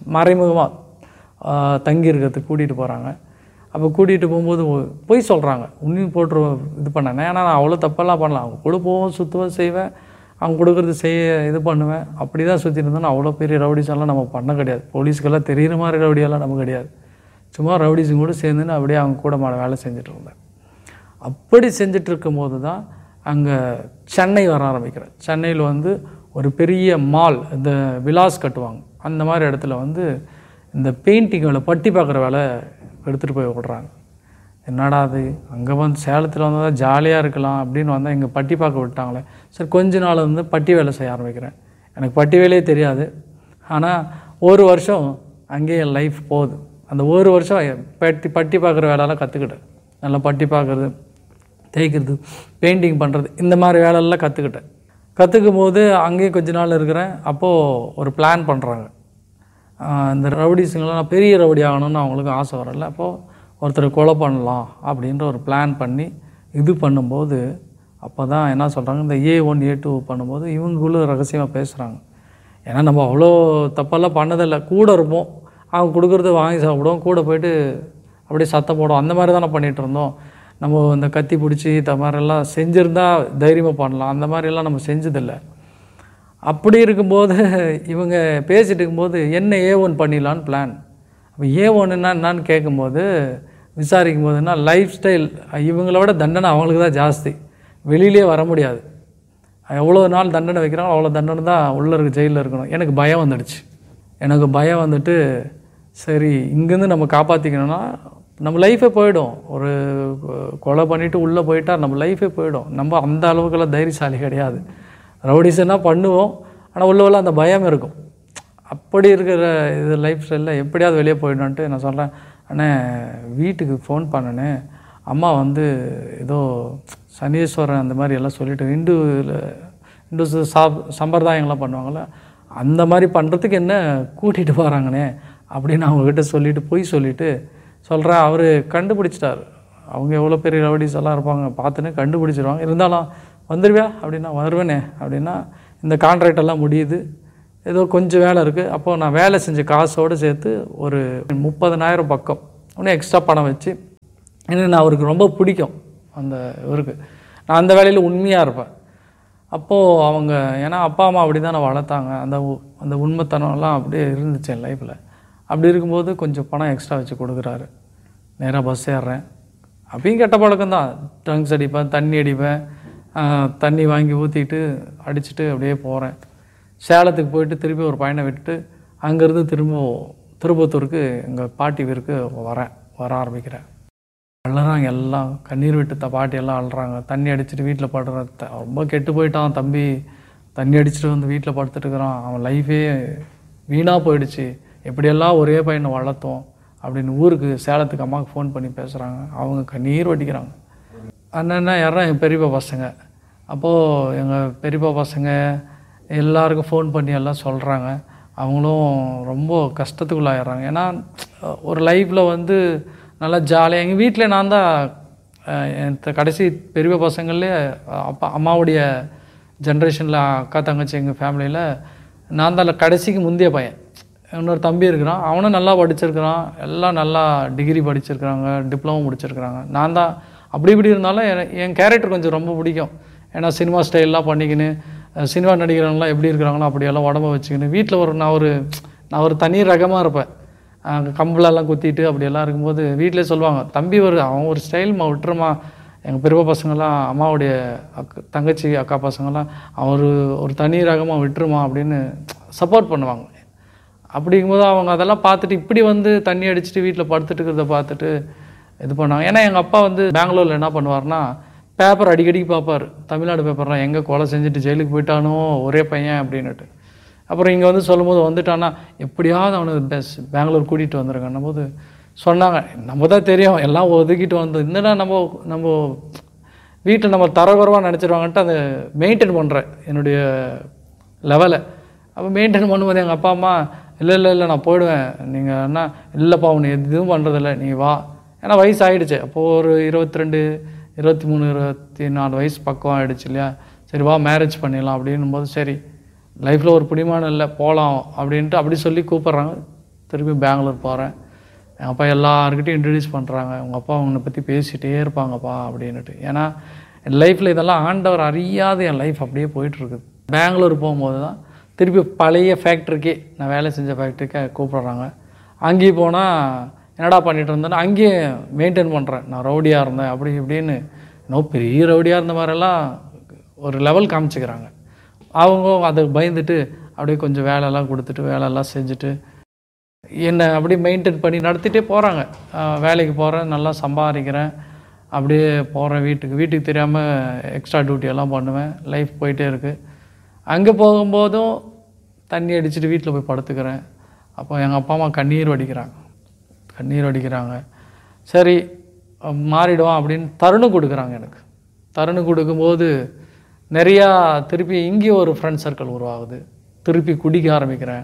மறைமுகமாக தங்கி இருக்கிறதுக்கு கூட்டிகிட்டு போகிறாங்க அப்போ கூட்டிகிட்டு போகும்போது ஒ- பொய் சொல்கிறாங்க உண்மையும் போட்டு இது பண்ணேன் ஏன்னா நான் அவ்வளோ தப்பெல்லாம் பண்ணல அவங்க கூட போவோம் சுற்றுவேன் செய்வேன் அவங்க கொடுக்குறது செய்ய இது பண்ணுவேன் அப்படி தான் சுற்றி இருந்தேன் அவ்வளோ பெரிய ரவுடிஸ் எல்லாம் நம்ம பண்ண கிடையாது போலீஸ்க்கெல்லாம் தெரியுற மாதிரி ரவுடியெல்லாம் நம்ம கிடையாது சும்மா ரவுடிஸுங்க கூட சேர்ந்துன்னு அப்படியே அவங்க கூட மா- வேலை செஞ்சுட்டு இருந்தேன் அப்படி செஞ்சுட்டு இருக்கும்போது தான் அங்கே சென்னை வர ஆரம்பிக்கிறேன் சென்னையில் வந்து ஒரு பெரிய மால் இந்த விலாஸ் கட்டுவாங்க அந்த மாதிரி இடத்துல வந்து இந்த பெயிண்டிங் வேலை பட்டி பார்க்குற வேலை எடுத்துகிட்டு போய் விடுறாங்க என்னடா அது அங்கே வந்து சேலத்தில் வந்தால் ஜாலியாக இருக்கலாம் அப்படின்னு வந்தால் இங்கே பட்டி பார்க்க விட்டாங்களே சரி கொஞ்ச நாள் வந்து பட்டி வேலை செய்ய ஆரம்பிக்கிறேன் எனக்கு பட்டி வேலையே தெரியாது ஆனால் ஒரு வருஷம் அங்கேயே என் லைஃப் போகுது அந்த ஒரு வருஷம் பட்டி பட்டி பார்க்குற வேலையெல்லாம் கற்றுக்கிட்டேன் நல்லா பட்டி பார்க்குறது தேய்க்கிறது பெயிண்டிங் பண்ணுறது இந்த மாதிரி வேலையெல்லாம் கற்றுக்கிட்டேன் கற்றுக்கும் போது அங்கேயும் கொஞ்ச நாள் இருக்கிறேன் அப்போது ஒரு பிளான் பண்ணுறாங்க இந்த ரவுடிஸுங்களாம் நான் பெரிய ரவுடி ஆகணும்னு அவங்களுக்கு ஆசை வரல அப்போது ஒருத்தரை கொலை பண்ணலாம் அப்படின்ற ஒரு பிளான் பண்ணி இது பண்ணும்போது அப்போ தான் என்ன சொல்கிறாங்க இந்த ஏ ஒன் ஏ டூ பண்ணும்போது இவங்களும் ரகசியமாக பேசுகிறாங்க ஏன்னா நம்ம அவ்வளோ தப்பெல்லாம் பண்ணதில்லை கூட இருப்போம் அவங்க கொடுக்குறத வாங்கி சாப்பிடுவோம் கூட போயிட்டு அப்படியே சத்தம் போடுவோம் அந்த மாதிரி தானே பண்ணிகிட்டு இருந்தோம் நம்ம இந்த கத்தி பிடிச்சி இந்த மாதிரிலாம் செஞ்சுருந்தா தைரியமாக பண்ணலாம் அந்த மாதிரிலாம் நம்ம செஞ்சதில்லை அப்படி இருக்கும்போது இவங்க பேசிட்டு இருக்கும்போது என்ன ஏ ஒன் பண்ணிடலான்னு பிளான் அப்போ ஏ ஒன்றுனா என்னன்னு கேட்கும்போது விசாரிக்கும் போதுன்னா லைஃப் ஸ்டைல் இவங்களோட தண்டனை அவங்களுக்கு தான் ஜாஸ்தி வெளியிலே வர முடியாது எவ்வளோ நாள் தண்டனை வைக்கிறாங்களோ அவ்வளோ தண்டனை தான் உள்ளே இருக்க ஜெயிலில் இருக்கணும் எனக்கு பயம் வந்துடுச்சு எனக்கு பயம் வந்துட்டு சரி இங்கேருந்து நம்ம காப்பாற்றிக்கணும்னா நம்ம லைஃபே போயிடும் ஒரு கொ- கொலை பண்ணிவிட்டு உள்ளே போயிட்டா நம்ம லைஃபே போயிடும் நம்ம அந்த அளவுக்கெல்லாம் தைரியசாலி கிடையாது ரவுடிஸ்னா பண்ணுவோம் ஆனால் உள்ளவெல்லாம் அந்த பயம் இருக்கும் அப்படி இருக்கிற இது லைஃப் ஸ்டைலில் எப்படியாவது வெளியே போயிடணுன்ட்டு நான் சொல்கிறேன் அண்ணே வீட்டுக்கு ஃபோன் பண்ணனே அம்மா வந்து ஏதோ சனீஸ்வரன் அந்த மாதிரி எல்லாம் சொல்லிட்டு இந்துவில் இந்து சா சம்பிரதாயங்கள்லாம் பண்ணுவாங்கள்ல அந்த மாதிரி பண்ணுறதுக்கு என்ன கூட்டிகிட்டு போகிறாங்கண்ணே அப்படின்னு அவங்கக்கிட்ட சொல்லிட்டு போய் சொல்லிட்டு சொல்கிறேன் அவர் கண்டுபிடிச்சிட்டாரு அவங்க எவ்வளோ பெரிய ரவுடிஸ் எல்லாம் இருப்பாங்க பார்த்துன்னு கண்டுபிடிச்சிருவாங்க இருந்தாலும் வந்துடுவியா அப்படின்னா வருவேனே அப்படின்னா இந்த கான்ட்ராக்ட் எல்லாம் முடியுது ஏதோ கொஞ்சம் வேலை இருக்குது அப்போது நான் வேலை செஞ்ச காசோடு சேர்த்து ஒரு முப்பதனாயிரம் பக்கம் இன்னும் எக்ஸ்ட்ரா பணம் வச்சு எனக்கு நான் அவருக்கு ரொம்ப பிடிக்கும் அந்த இவருக்கு நான் அந்த வேலையில் உண்மையாக இருப்பேன் அப்போது அவங்க ஏன்னா அப்பா அம்மா அப்படி தான் வளர்த்தாங்க அந்த உ- அந்த உண்மைத்தனம்லாம் அப்படியே இருந்துச்சு என் லைஃப்பில் அப்படி இருக்கும்போது கொஞ்சம் பணம் எக்ஸ்ட்ரா வச்சு கொடுக்குறாரு நேராக பஸ் ஏறுறேன் அப்பயும் கெட்ட பழக்கம் தான் ட்ரங்க்ஸ் அடிப்பேன் தண்ணி அடிப்பேன் ஆஹ், தண்ணி வாங்கி ஊற்றிட்டு அடிச்சுட்டு அப்படியே போகிறேன் சேலத்துக்கு போயிட்டு திருப்பி ஒரு பையனை விட்டுட்டு அங்கேருந்து திரும்ப திருப்பத்தூருக்கு எங்கள் பாட்டி வீருக்கு வரேன் வர ஆரம்பிக்கிறேன் அழுறாங்க எல்லாம் கண்ணீர் விட்டு த பாட்டி எல்லாம் அழுறாங்க தண்ணி அடிச்சுட்டு வீட்டில் படுற த- ரொம்ப கெட்டு போயிட்டான் தம்பி தண்ணி அடிச்சுட்டு வந்து வீட்டில் படுத்துட்டு இருக்கிறான் அவன் லைஃபே வீணாக போயிடுச்சு எப்படியெல்லாம் ஒரே பையனை வளர்த்தோம் அப்படின்னு ஊருக்கு சேலத்துக்கு அம்மாவுக்கு ஃபோன் பண்ணி பேசுகிறாங்க அவங்க கண்ணீர் வடிக்கிறாங்க அண்ணன்னா யாரா என் பெரியப்பா பசங்க அப்போது எங்கள் பெரியப்பா பசங்க எல்லாருக்கும் ஃபோன் பண்ணி எல்லாம் சொல்கிறாங்க அவங்களும் ரொம்ப கஷ்டத்துக்குள்ளாயிடுறாங்க ஏன்னா ஒரு லைஃப்பில் வந்து நல்லா ஜாலியாக எங்கள் வீட்டில் நான் தான் அஹ், என் த- கடைசி பெரிய பசங்கள்லேயே அப்பா அம்மாவுடைய ஜென்ரேஷனில் அக்கா தங்கச்சி எங்கள் ஃபேமிலியில் நான் தான் கடைசிக்கு முந்தைய பையன் இன்னொரு தம்பி இருக்கிறான் அவனும் நல்லா படிச்சிருக்கிறான் எல்லாம் நல்லா டிகிரி படிச்சிருக்கிறாங்க டிப்ளமோ முடிச்சிருக்கிறாங்க நான் தான் அப்படி இப்படி இருந்தாலும் என- என் கேரக்டர் கொஞ்சம் ரொம்ப பிடிக்கும் ஏன்னா சினிமா ஸ்டைல்லாம் பண்ணிக்கின்னு அஹ், சினிமா நடிகர்கள்லாம் எப்படி இருக்கிறாங்களோ அப்படியெல்லாம் உடம்ப வச்சுக்கின்னு வீட்டில் ஒரு நான் ஒரு நான் ஒரு தனி ரகமாக இருப்பேன் அஹ், கம்பளெல்லாம் குத்திட்டு அப்படியெல்லாம் இருக்கும்போது வீட்டிலே சொல்லுவாங்க தம்பி ஒரு அவன் ஒரு ஸ்டைல்மா விட்டுருமா எங்கள் பெரியப்பா பசங்கள்லாம் அம்மாவுடைய அக்கா தங்கச்சி அக்கா பசங்கள்லாம் அவர் ஒரு தனி ரகமாக விட்டுருமா அப்படின்னு சப்போர்ட் பண்ணுவாங்க அப்படிங்கும்போது அவங்க அதெல்லாம் பார்த்துட்டு இப்படி வந்து தண்ணி அடிச்சுட்டு வீட்டில் படுத்துட்டு இருக்கிறத பார்த்துட்டு இது பண்ணாங்க ஏன்னா எங்கள் அப்பா வந்து பெங்களூரில் என்ன பண்ணுவார்னா பேப்பர் அடிக்கடி பார்ப்பார் தமிழ்நாடு பேப்பர்லாம் எங்கே கொலை செஞ்சுட்டு ஜெயிலுக்கு போயிட்டானோ ஒரே பையன் அப்படின்னுட்டு அப்புறம் இங்கே வந்து சொல்லும்போது வந்துட்டான்னா எப்படியாவது அவனுக்கு பெஸ் பெங்களூர் கூட்டிகிட்டு வந்துருங்கன்னும் போது சொன்னாங்க நம்ம தான் தெரியும் எல்லாம் ஒதுக்கிட்டு வந்து என்னடா நம்ம நம்ம வீட்டில் நம்ம தரகுறவாக நினச்சிருவாங்கன்ட்டு அதை மெயின்டைன் பண்ணுறேன் என்னுடைய லெவலை அப்போ மெயின்டைன் பண்ணும்போது எங்கள் அப்பா அம்மா இல்லை இல்லை இல்லை நான் போயிடுவேன் நீங்கள் என்ன இல்லைப்பா உன்னை எதுவும் பண்ணுறதில்ல நீ வா ஏன்னா வயசு ஆயிடுச்சு அப்போது ஒரு இருபத்தி ரெண்டு இருபத்தி மூணு இருபத்தி நாலு வயசு பக்கம் ஆயிடுச்சு இல்லையா சரி வா மேரேஜ் பண்ணிடலாம் அப்படின்னும் போது சரி லைஃப்பில் ஒரு பிடிமானம் இல்லை போகலாம் அப்படின்ட்டு அப்படி சொல்லி கூப்பிட்றாங்க திருப்பி பெங்களூர் போகிறேன் எங்கள் அப்பா எல்லாருக்கிட்டையும் இன்ட்ரடியூஸ் பண்ணுறாங்க உங்கள் அப்பா உன்னை பற்றி பேசிகிட்டே இருப்பாங்கப்பா அப்படின்னுட்டு ஏன்னா என் லைஃப்பில் இதெல்லாம் ஆண்டவர் அறியாத என் லைஃப் அப்படியே போயிட்டுருக்குது பெங்களூர் போகும்போது தான் திருப்பி பழைய ஃபேக்ட்ரிக்கே நான் வேலை செஞ்ச ஃபேக்ட்ரிக்கே கூப்பிட்றாங்க அங்கேயும் போனால் என்னடா பண்ணிட்டு இருந்தேன்னா அங்கேயும் மெயின்டைன் பண்ணுறேன் நான் ரவுடியாக இருந்தேன் அப்படி இப்படின்னு இன்னும் பெரிய ரவுடியாக இருந்த மாதிரிலாம் ஒரு லெவல் காமிச்சிக்கிறாங்க அவங்க அதுக்கு பயந்துட்டு அப்படியே கொஞ்சம் வேலையெல்லாம் கொடுத்துட்டு வேலையெல்லாம் செஞ்சுட்டு என்னை அப்படியே மெயின்டைன் பண்ணி நடத்திட்டே போகிறாங்க வேலைக்கு போகிறேன் நல்லா சம்பாதிக்கிறேன் அப்படியே போகிறேன் வீட்டுக்கு வீட்டுக்கு தெரியாமல் எக்ஸ்ட்ரா டியூட்டி எல்லாம் பண்ணுவேன் லைஃப் போயிட்டே இருக்குது அங்கே போகும்போதும் தண்ணி அடிச்சுட்டு வீட்டில் போய் படுத்துக்கிறேன் அப்போ எங்கள் அப்பா அம்மா கண்ணீர் வடிக்கிறாங்க கண்ணீர் வடிக்கிறாங்க சரி அஹ் மாறிடுவான் அப்படின்னு தருணம் கொடுக்குறாங்க எனக்கு தருணம் கொடுக்கும்போது நிறையா திருப்பி இங்கே ஒரு ஃப்ரெண்ட் சர்க்கிள் உருவாகுது திருப்பி குடிக்க ஆரம்பிக்கிறேன்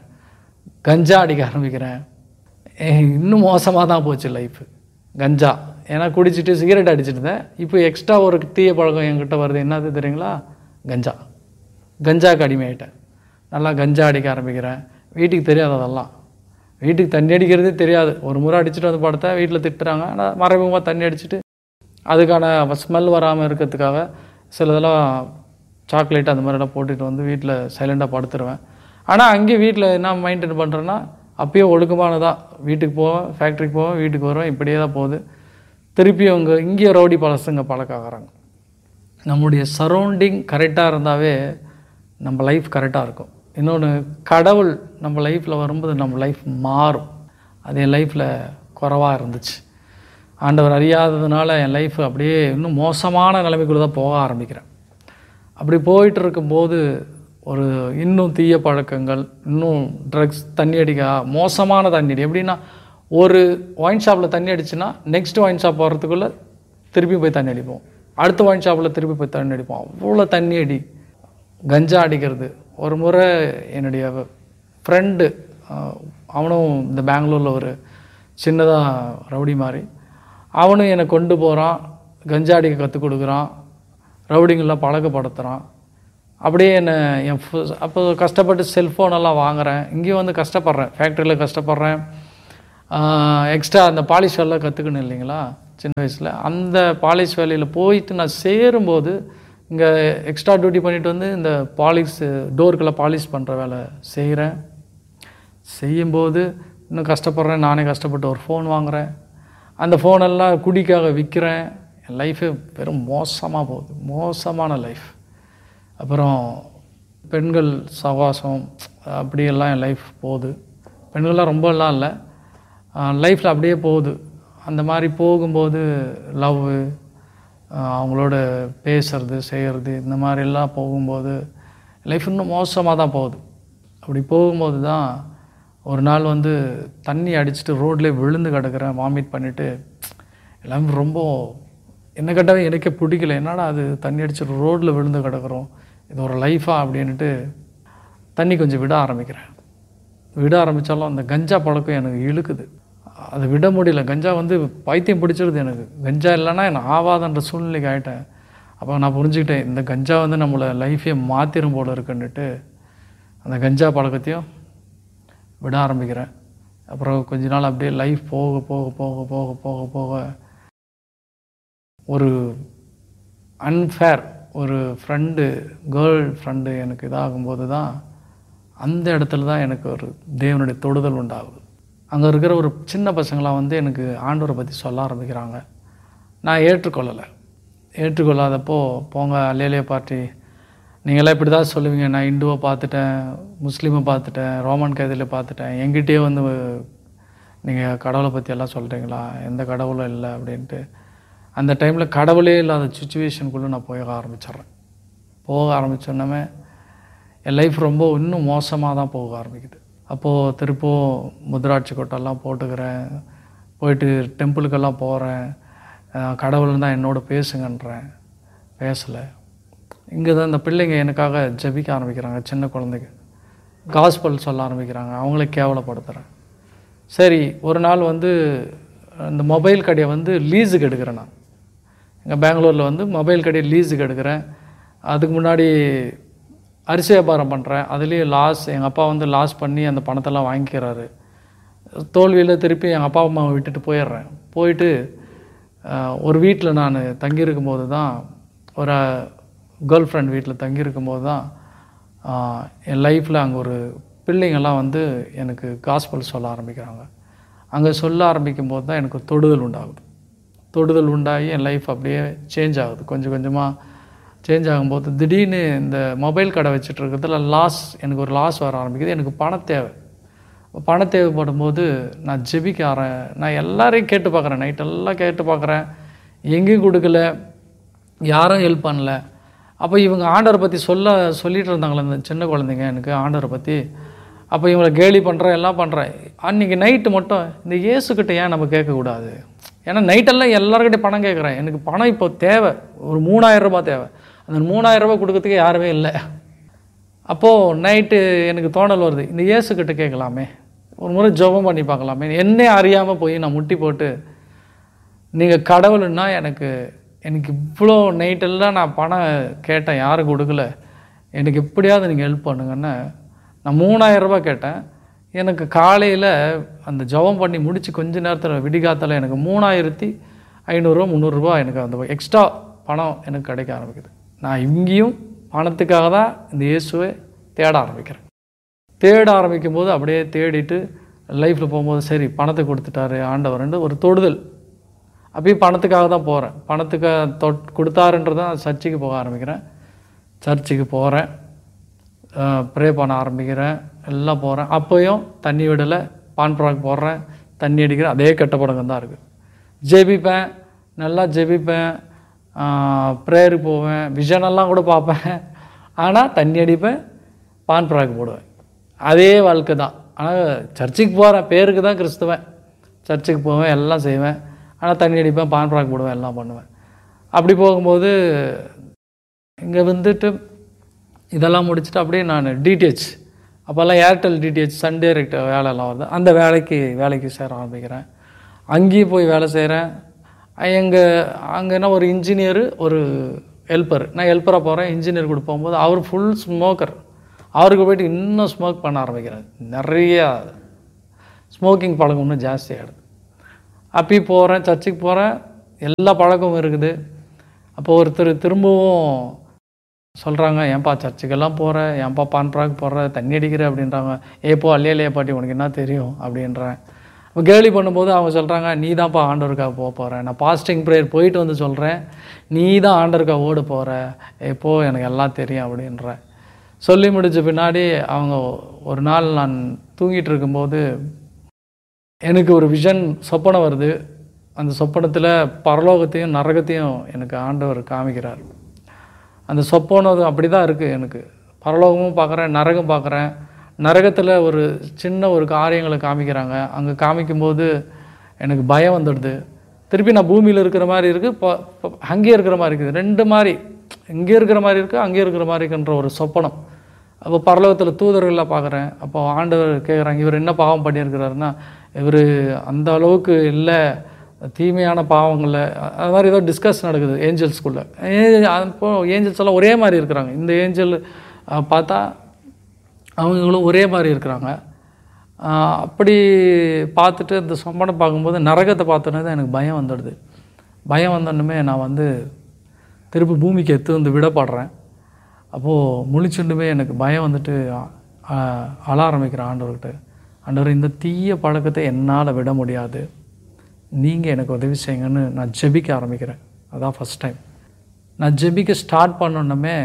கஞ்சா அடிக்க ஆரம்பிக்கிறேன் ஏய், இன்னும் மோசமாக தான் போச்சு லைஃப் கஞ்சா ஏன்னா குடிச்சிட்டு சிகரெட் அடிச்சிட்டு இருந்தேன் இப்போ எக்ஸ்ட்ரா ஒரு தீய பழக்கம் என்கிட்ட வருது என்னது தெரியுங்களா கஞ்சா கஞ்சாக்கு அடிமையாயிட்டேன் நல்லா கஞ்சா அடிக்க ஆரம்பிக்கிறேன் வீட்டுக்கு தெரியாது அதெல்லாம் வீட்டுக்கு தண்ணி அடிக்கிறதே தெரியாது ஒரு முறை அடிச்சுட்டு வந்து படுத்தா வீட்டில் திட்டுறாங்க ஆனால் மறைமுகமாக தண்ணி அடிச்சுட்டு அதுக்கான ஸ்மெல் வராமல் இருக்கிறதுக்காக சிலதெல்லாம் சாக்லேட் அந்த மாதிரிலாம் போட்டுட்டு வந்து வீட்டில் சைலண்டாக படுத்துருவேன் ஆனால் அங்கே வீட்டில் என்ன மெயின்டைன் பண்ணுறேன்னா அப்பயும் ஒழுக்கமானதாக வீட்டுக்கு போவேன் ஃபேக்ட்ரிக்கு போவேன் வீட்டுக்கு வருவேன் இப்படியே தான் போகுது திருப்பி அவங்க இங்கே ரவுடி பழசுங்க பழக்க ஆகிறாங்க நம்முடைய சரௌண்டிங் கரெக்டாக இருந்தாவே நம்ம லைஃப் கரெக்டாக இருக்கும் இன்னொன்று கடவுள் நம்ம லைஃப்பில் வரும்போது நம்ம லைஃப் மாறும் அது என் லைஃப்பில் குறைவாக இருந்துச்சு ஆண்டவர் அறியாததுனால என் லைஃப் அப்படியே இன்னும் மோசமான நிலைமைக்குள்ளே தான் போக ஆரம்பிக்கிறேன் அப்படி போயிட்டு இருக்கும்போது ஒரு இன்னும் தீய பழக்கங்கள் இன்னும் ட்ரக்ஸ் தண்ணி அடிக்க மோசமான தண்ணி அடி எப்படின்னா ஒரு ஒயின் ஷாப்பில் தண்ணி அடிச்சுன்னா நெக்ஸ்ட் ஒயின் ஷாப் போகிறதுக்குள்ளே திருப்பி போய் தண்ணி அடிப்போம் அடுத்த ஒயின் ஷாப்பில் திருப்பி போய் தண்ணி அடிப்போம் அவ்வளோ தண்ணி அடி கஞ்சா அடிக்கிறது ஒரு முறை என்னுடைய ஃப்ரெண்டு அவனும் இந்த பெங்களூரில் ஒரு சின்னதாக ரவுடி மாதிரி அவனும் என்னை கொண்டு போகிறான் கஞ்சா அடிக்க கற்றுக் கொடுக்குறான் ரவுடிங்கெல்லாம் பழக்கப்படுத்துகிறான் அப்படியே என்னை என் ஃபு- அப்போ கஷ்டப்பட்டு செல்ஃபோனெல்லாம் வாங்குறேன் இங்கேயும் வந்து கஷ்டப்படுறேன் ஃபேக்ட்ரியில் கஷ்டப்படுறேன் எக்ஸ்ட்ரா அந்த பாலிஷ் வேலை கற்றுக்கணும் இல்லைங்களா சின்ன வயசில் அந்த பாலிஷ் வேலையில் போயிட்டு நான் சேரும்போது இங்கே எக்ஸ்ட்ரா டியூட்டி பண்ணிட்டு வந்து இந்த பாலிஷ் டோருக்கெல்லாம் பாலிஷ் பண்ணுற வேலை செய்கிறேன் செய்யும்போது இன்னும் கஷ்டப்படுறேன் நானே கஷ்டப்பட்டு ஒரு ஃபோன் வாங்குறேன் அந்த ஃபோனெல்லாம் குடிக்காக விற்கிறேன் என் லைஃபே வெறும் மோசமாக போகுது மோசமான லைஃப் அப்புறம் பெண்கள் சவாசம் அப்படியெல்லாம் என் லைஃப் போகுது பெண்கள்லாம் ரொம்பலாம் இல்லை லைஃப்பில் அப்படியே போகுது அந்த மாதிரி போகும்போது லவ்வு அவங்களோட பேசுறது செய்கிறது இந்த மாதிரிலாம் போகும்போது லைஃப் இன்னும் மோசமாக தான் போகுது அப்படி போகும்போது தான் ஒரு நாள் வந்து தண்ணி அடிச்சுட்டு ரோட்லேயே விழுந்து கிடக்கிறேன் வாமிட் பண்ணிவிட்டு எல்லாமே ரொம்ப என்ன கேட்டாவே எனக்கே பிடிக்கல என்னடா அது தண்ணி அடிச்சுட்டு ரோட்டில் விழுந்து கிடக்குறோம் இது ஒரு லைஃபா அப்படின்ட்டு தண்ணி கொஞ்சம் விட ஆரம்பிக்கிறேன் விட ஆரம்பித்தாலும் அந்த கஞ்சா பழக்கம் எனக்கு இழுக்குது அதை விட முடியல கஞ்சா வந்து பைத்தியம் பிடிச்சிருது எனக்கு கஞ்சா இல்லைன்னா எனக்கு ஆவாதன்ற சூழ்நிலைக்கு ஆகிட்டேன் அப்போ நான் புரிஞ்சுக்கிட்டேன் இந்த கஞ்சா வந்து நம்மளை லைஃபே மாற்றிரும் போல இருக்குன்னுட்டு அந்த கஞ்சா பழக்கத்தையும் விட ஆரம்பிக்கிறேன் அப்புறம் கொஞ்ச நாள் அப்படியே லைஃப் போக போக போக போக போக போக ஒரு அன்ஃபேர் ஒரு ஃப்ரெண்டு கேர்ள் ஃப்ரெண்டு எனக்கு இதாகும்போது தான் அந்த இடத்துல தான் எனக்கு ஒரு தேவனுடைய தொடுதல் உண்டாகுது அங்கே இருக்கிற ஒரு சின்ன பசங்களாம் வந்து எனக்கு ஆண்டவரை பற்றி சொல்ல ஆரம்பிக்கிறாங்க நான் ஏற்றுக்கொள்ளலை ஏற்றுக்கொள்ளாதப்போ போங்க அல்லேலிய பார்ட்டி நீங்களாம் இப்படி தான் சொல்லுவீங்க நான் இந்துவை பார்த்துட்டேன் முஸ்லீமை பார்த்துட்டேன் ரோமன் கைதியில் பார்த்துட்டேன் எங்கிட்டே வந்து நீங்கள் கடவுளை பற்றி எல்லாம் சொல்கிறீங்களா எந்த கடவுளும் இல்லை அப்படின்ட்டு அந்த டைமில் கடவுளே இல்லாத சுச்சுவேஷனுக்குள்ளே நான் போக ஆரம்பிச்சிட்றேன் போக ஆரம்பிச்சோன்னமே என் லைஃப் ரொம்ப இன்னும் மோசமாக தான் போக ஆரம்பிக்குது அப்போது திருப்போ முதிராட்சி கொட்டெல்லாம் போட்டுக்கிறேன் போயிட்டு டெம்பிளுக்கெல்லாம் போகிறேன் கடவுள் தான் என்னோட பேசுங்கன்றேன் பேசலை இங்கே தான் இந்த பிள்ளைங்க எனக்காக ஜெபிக்க ஆரம்பிக்கிறாங்க சின்ன குழந்தைங்க காஸ்பல் சொல்ல ஆரம்பிக்கிறாங்க அவங்களே கேவலப்படுத்துகிறேன் சரி ஒரு நாள் வந்து இந்த மொபைல் கடையை வந்து லீஸுக்கு எடுக்கிறேன் நான் எங்கள் பெங்களூரில் வந்து மொபைல் கடையை லீஸுக்கு எடுக்கிறேன் அதுக்கு முன்னாடி அரிசி வியாபாரம் பண்ணுறேன் அதுலேயும் லாஸ் எங்கள் அப்பா வந்து லாஸ் பண்ணி அந்த பணத்தெல்லாம் வாங்கிக்கிறாரு தோல்வியில் திருப்பி எங்கள் அப்பா அம்மாவை விட்டுட்டு போயிடுறேன் போயிட்டு அஹ், ஒரு வீட்டில் நான் தங்கியிருக்கும் போது தான் ஒரு கேர்ள் ஃப்ரெண்ட் வீட்டில் தங்கியிருக்கும் போது தான் ஆஹ், என் லைஃப்பில் அங்கே ஒரு பிள்ளைங்கள்லாம் வந்து எனக்கு காஸ்பல் சொல்ல ஆரம்பிக்கிறாங்க அங்கே சொல்ல ஆரம்பிக்கும் போது தான் எனக்கு ஒரு தொடுதல் உண்டாகுது தொடுதல் உண்டாகி என் லைஃப் அப்படியே சேஞ்ச் ஆகுது கொஞ்சம் கொஞ்சமாக சேஞ்ச் ஆகும்போது திடீர்னு இந்த மொபைல் கடை வச்சுட்டு இருக்கிறதுல லாஸ் எனக்கு ஒரு லாஸ் வர ஆரம்பிக்குது எனக்கு பணம் தேவை பணம் தேவைப்படும் போது நான் ஜெபிக்க ஆறேன் நான் எல்லாரையும் கேட்டு பார்க்குறேன் நைட்டெல்லாம் கேட்டு பார்க்குறேன் எங்கேயும் கொடுக்கல யாரும் ஹெல்ப் பண்ணல அப்போ இவங்க ஆண்டவரை பற்றி சொல்ல சொல்லிட்டு இருந்தாங்களே இந்த சின்ன குழந்தைங்க எனக்கு ஆண்டவரை பற்றி அப்போ இவங்களை கேலி பண்ணுறேன் எல்லாம் பண்ணுறேன் அன்றைக்கி நைட்டு மட்டும் இந்த இயேசுக்கிட்ட ஏன் நம்ம கேட்கக்கூடாது ஏன்னா நைட்டெல்லாம் எல்லாருக்கிட்டையும் பணம் கேட்குறேன் எனக்கு பணம் இப்போ தேவை ஒரு மூணாயிரம் ரூபாய் தேவை அந்த மூணாயிரம் ரூபாய் கொடுக்கறதுக்கு யாருமே இல்லை அப்போது நைட்டு எனக்கு தோணல் வருது இந்த இயேசுக்கிட்ட கேட்கலாமே ஒரு முறை ஜெபம் பண்ணி பார்க்கலாமே என்னே அறியாமல் போய் நான் முட்டி போட்டு நீங்கள் கடவுளுன்னா எனக்கு எனக்கு இவ்வளோ நைட்டெல்லாம் நான் பணம் கேட்டேன் யாரும் கொடுக்கல எனக்கு எப்படியாவது நீங்கள் ஹெல்ப் பண்ணுங்கன்னு நான் மூணாயிரம் ரூபாய் கேட்டேன் எனக்கு காலையில் அந்த ஜெபம் பண்ணி முடித்து கொஞ்ச நேரத்தில் விடிகாத்தில் எனக்கு மூணாயிரத்தி ஐநூறுரூவா முந்நூறுரூவா எனக்கு அந்த எக்ஸ்ட்ரா பணம் எனக்கு கிடைக்க ஆரம்பிக்குது நான் இங்கேயும் பணத்துக்காக தான் இந்த இயேசுவை தேட ஆரம்பிக்கிறேன் தேட ஆரம்பிக்கும் போது அப்படியே தேடிட்டு லைஃப்பில் போகும்போது சரி பணத்தை கொடுத்துட்டாரு ஆண்டவர்னு ஒரு தொடுதல் அப்பயும் பணத்துக்காக தான் போகிறேன் பணத்துக்கு தொட் கொடுத்தாருன்றது தான் சர்ச்சுக்கு போக ஆரம்பிக்கிறேன் சர்ச்சுக்கு போகிறேன் ப்ரே பண்ண ஆரம்பிக்கிறேன் எல்லாம் போகிறேன் அப்போயும் தண்ணி விடலை பான் ப்ராக் போடுறேன் தண்ணி அடிக்கிறேன் அதே கெட்ட பழக்கம் தான் இருக்குது ஜெபிப்பேன் நல்லா ஜெபிப்பேன் ப்ரேயருக்கு போவேன் விஷனெல்லாம் கூட பார்ப்பேன் ஆனால் தண்ணி அடிப்பேன் பான் ப்ராக் போடுவேன் அதே வாழ்க்கை தான் ஆனால் சர்ச்சுக்கு போகிறேன் பேருக்கு தான் கிறிஸ்துவன் சர்ச்சுக்கு போவேன் எல்லாம் செய்வேன் ஆனால் தண்ணி அடிப்பேன் பான் ப்ராக் போடுவேன் எல்லாம் பண்ணுவேன் அப்படி போகும்போது இங்கே வந்துட்டு இதெல்லாம் முடிச்சுட்டு அப்படியே நான் டிடிஹெச் அப்போல்லாம் ஏர்டெல் டிடிஹெச் சன் டைரக்ட் வேலையெல்லாம் வருது அந்த வேலைக்கு வேலைக்கு சேர ஆரம்பிக்கிறேன் அங்கேயும் போய் வேலை செய்கிறேன் எங்கள் அங்கே என்ன ஒரு இன்ஜினியரு ஒரு ஹெல்ப்பர் நான் ஹெல்ப்பராக போகிறேன் இன்ஜினியர் கூட போகும்போது அவர் ஃபுல் ஸ்மோக்கர் அவருக்கு போயிட்டு இன்னும் ஸ்மோக் பண்ண ஆரம்பிக்கிறார் நிறையா ஸ்மோக்கிங் பழக்கம் இன்னும் ஜாஸ்தியாகிடுது அப்பயும் போகிறேன் சர்ச்சுக்கு போகிறேன் எல்லா பழக்கமும் இருக்குது அப்போ ஒருத்தர் திரும்பவும் சொல்கிறாங்க ஏன்பா சர்ச்சுக்கெல்லாம் போகிற ஏன்பா பான்றாக்கு போடுற தண்ணி அடிக்கிற அப்படின்றாங்க ஏப்போ அல்லையா பாட்டி உனக்கு என்ன தெரியும் அப்படின்றேன் இப்போ கேலி பண்ணும்போது அவங்க சொல்கிறாங்க நீ தான்ப்பா ஆண்டவருக்காக போக போகிற நான் பாஸ்டிங் ப்ரேயர் போயிட்டு வந்து சொல்கிறேன் நீ தான் ஆண்டவருக்காக ஓட போகிற எப்போ எனக்கு எல்லாம் தெரியும் அப்படின்றேன் சொல்லி முடிச்ச பின்னாடி அவங்க ஒரு நாள் நான் தூங்கிட்டு இருக்கும்போது எனக்கு ஒரு விஷன் சொப்பனை வருது அந்த சொப்பனத்தில் பரலோகத்தையும் நரகத்தையும் எனக்கு ஆண்டவர் காமிக்கிறார் அந்த சொப்பனம் அப்படி தான் இருக்குது எனக்கு பரலோகமும் பார்க்குறேன் நரகம் பார்க்குறேன் நரகத்தில் ஒரு சின்ன ஒரு காரியங்களை காமிக்கிறாங்க அங்கே காமிக்கும்போது எனக்கு பயம் வந்துடுது திருப்பி நான் பூமியில் இருக்கிற மாதிரி இருக்குது ப ப- அங்கேயே இருக்கிற மாதிரி இருக்குது ரெண்டு மாதிரி இங்கே இருக்கிற மாதிரி இருக்குது அங்கே இருக்கிற மாதிரி இருக்குன்ற ஒரு சொப்பனம் அப்போ பரலோகத்தில் தூதர்கள்லாம் பார்க்குறேன் அப்போ ஆண்டவர் கேட்குறாங்க இவர் என்ன பாவம் பண்ணியிருக்கிறாருன்னா இவர் அந்த அளவுக்கு இல்லை தீமையான பாவங்களில் அது மாதிரி ஏதோ டிஸ்கஸ் நடக்குது ஏஞ்சல்ஸ்குள்ளே அப்போ ஏஞ்சல்ஸ் எல்லாம் ஒரே மாதிரி இருக்கிறாங்க இந்த ஏஞ்சல் பார்த்தா அவங்களும் ஒரே மாதிரி இருக்கிறாங்க ஆஹ் அப்படி பார்த்துட்டு இந்த சொம்பனை பார்க்கும்போது நரகத்தை பார்த்தோன்னே தான் எனக்கு பயம் வந்துடுது பயம் வந்தோன்னுமே நான் வந்து திருப்பி பூமிக்கு எத்து வந்து விடப்படுறேன் அப்போது முழிச்சுண்டுமே எனக்கு பயம் வந்துட்டு ஆஹ் அழ ஆரம்பிக்கிறேன் ஆண்டவர்கிட்ட ஆண்டவர் இந்த தீய பழக்கத்தை என்னால் விட முடியாது நீங்கள் எனக்கு உதவி செய்யுங்கன்னு நான் ஜெபிக்க ஆரம்பிக்கிறேன் அதான் ஃபஸ்ட் டைம் நான் ஜெபிக்க ஸ்டார்ட் பண்ணோன்னமே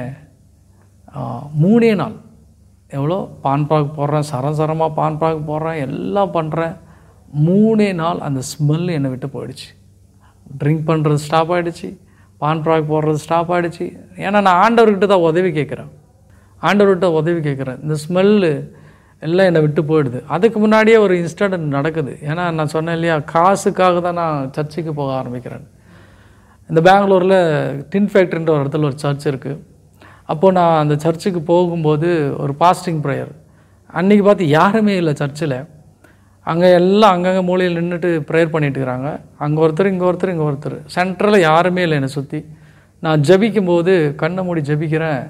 ஆஹ் மூணே நாள் எவ்வளோ பான் பாக் போடுறேன் சரம் சரமாக பான் பாக் போடுறேன் எல்லாம் பண்ணுறேன் மூணே நாள் அந்த ஸ்மெல் என்னை விட்டு போயிடுச்சு ட்ரிங்க் பண்ணுறது ஸ்டாப் ஆகிடுச்சு பான் பாக் போடுறது ஸ்டாப் ஆகிடுச்சு ஏன்னா நான் ஆண்டவர்கிட்ட தான் உதவி கேட்குறேன் ஆண்டவர்கிட்ட உதவி கேட்குறேன் இந்த ஸ்மெல்லு எல்லாம் என்னை விட்டு போயிடுது அதுக்கு முன்னாடியே ஒரு இன்ஸ்டன்ட் நடக்குது ஏன்னா நான் சொன்னேன் இல்லையா காசுக்காக தான் நான் சர்ச்சுக்கு போக ஆரம்பிக்கிறேன் இந்த பெங்களூரில் டின் ஃபேக்ட்ரின்ற ஒரு இடத்துல ஒரு சர்ச் இருக்குது அப்போது நான் அந்த சர்ச்சுக்கு போகும்போது ஒரு பாஸ்டிங் ப்ரேயர் அன்றைக்கி பார்த்து யாருமே இல்லை சர்ச்சில் அங்கே எல்லாம் அங்கங்கே மூலையில் நின்றுட்டு ப்ரேயர் பண்ணிட்டு இருக்கிறாங்க அங்கே ஒருத்தர் இங்கே ஒருத்தர் இங்கே ஒருத்தர் சென்டரில் யாருமே இல்லை என்னை சுற்றி நான் ஜெபிக்கும் போது கண்ணை மூடி ஜெபிக்கிறேன்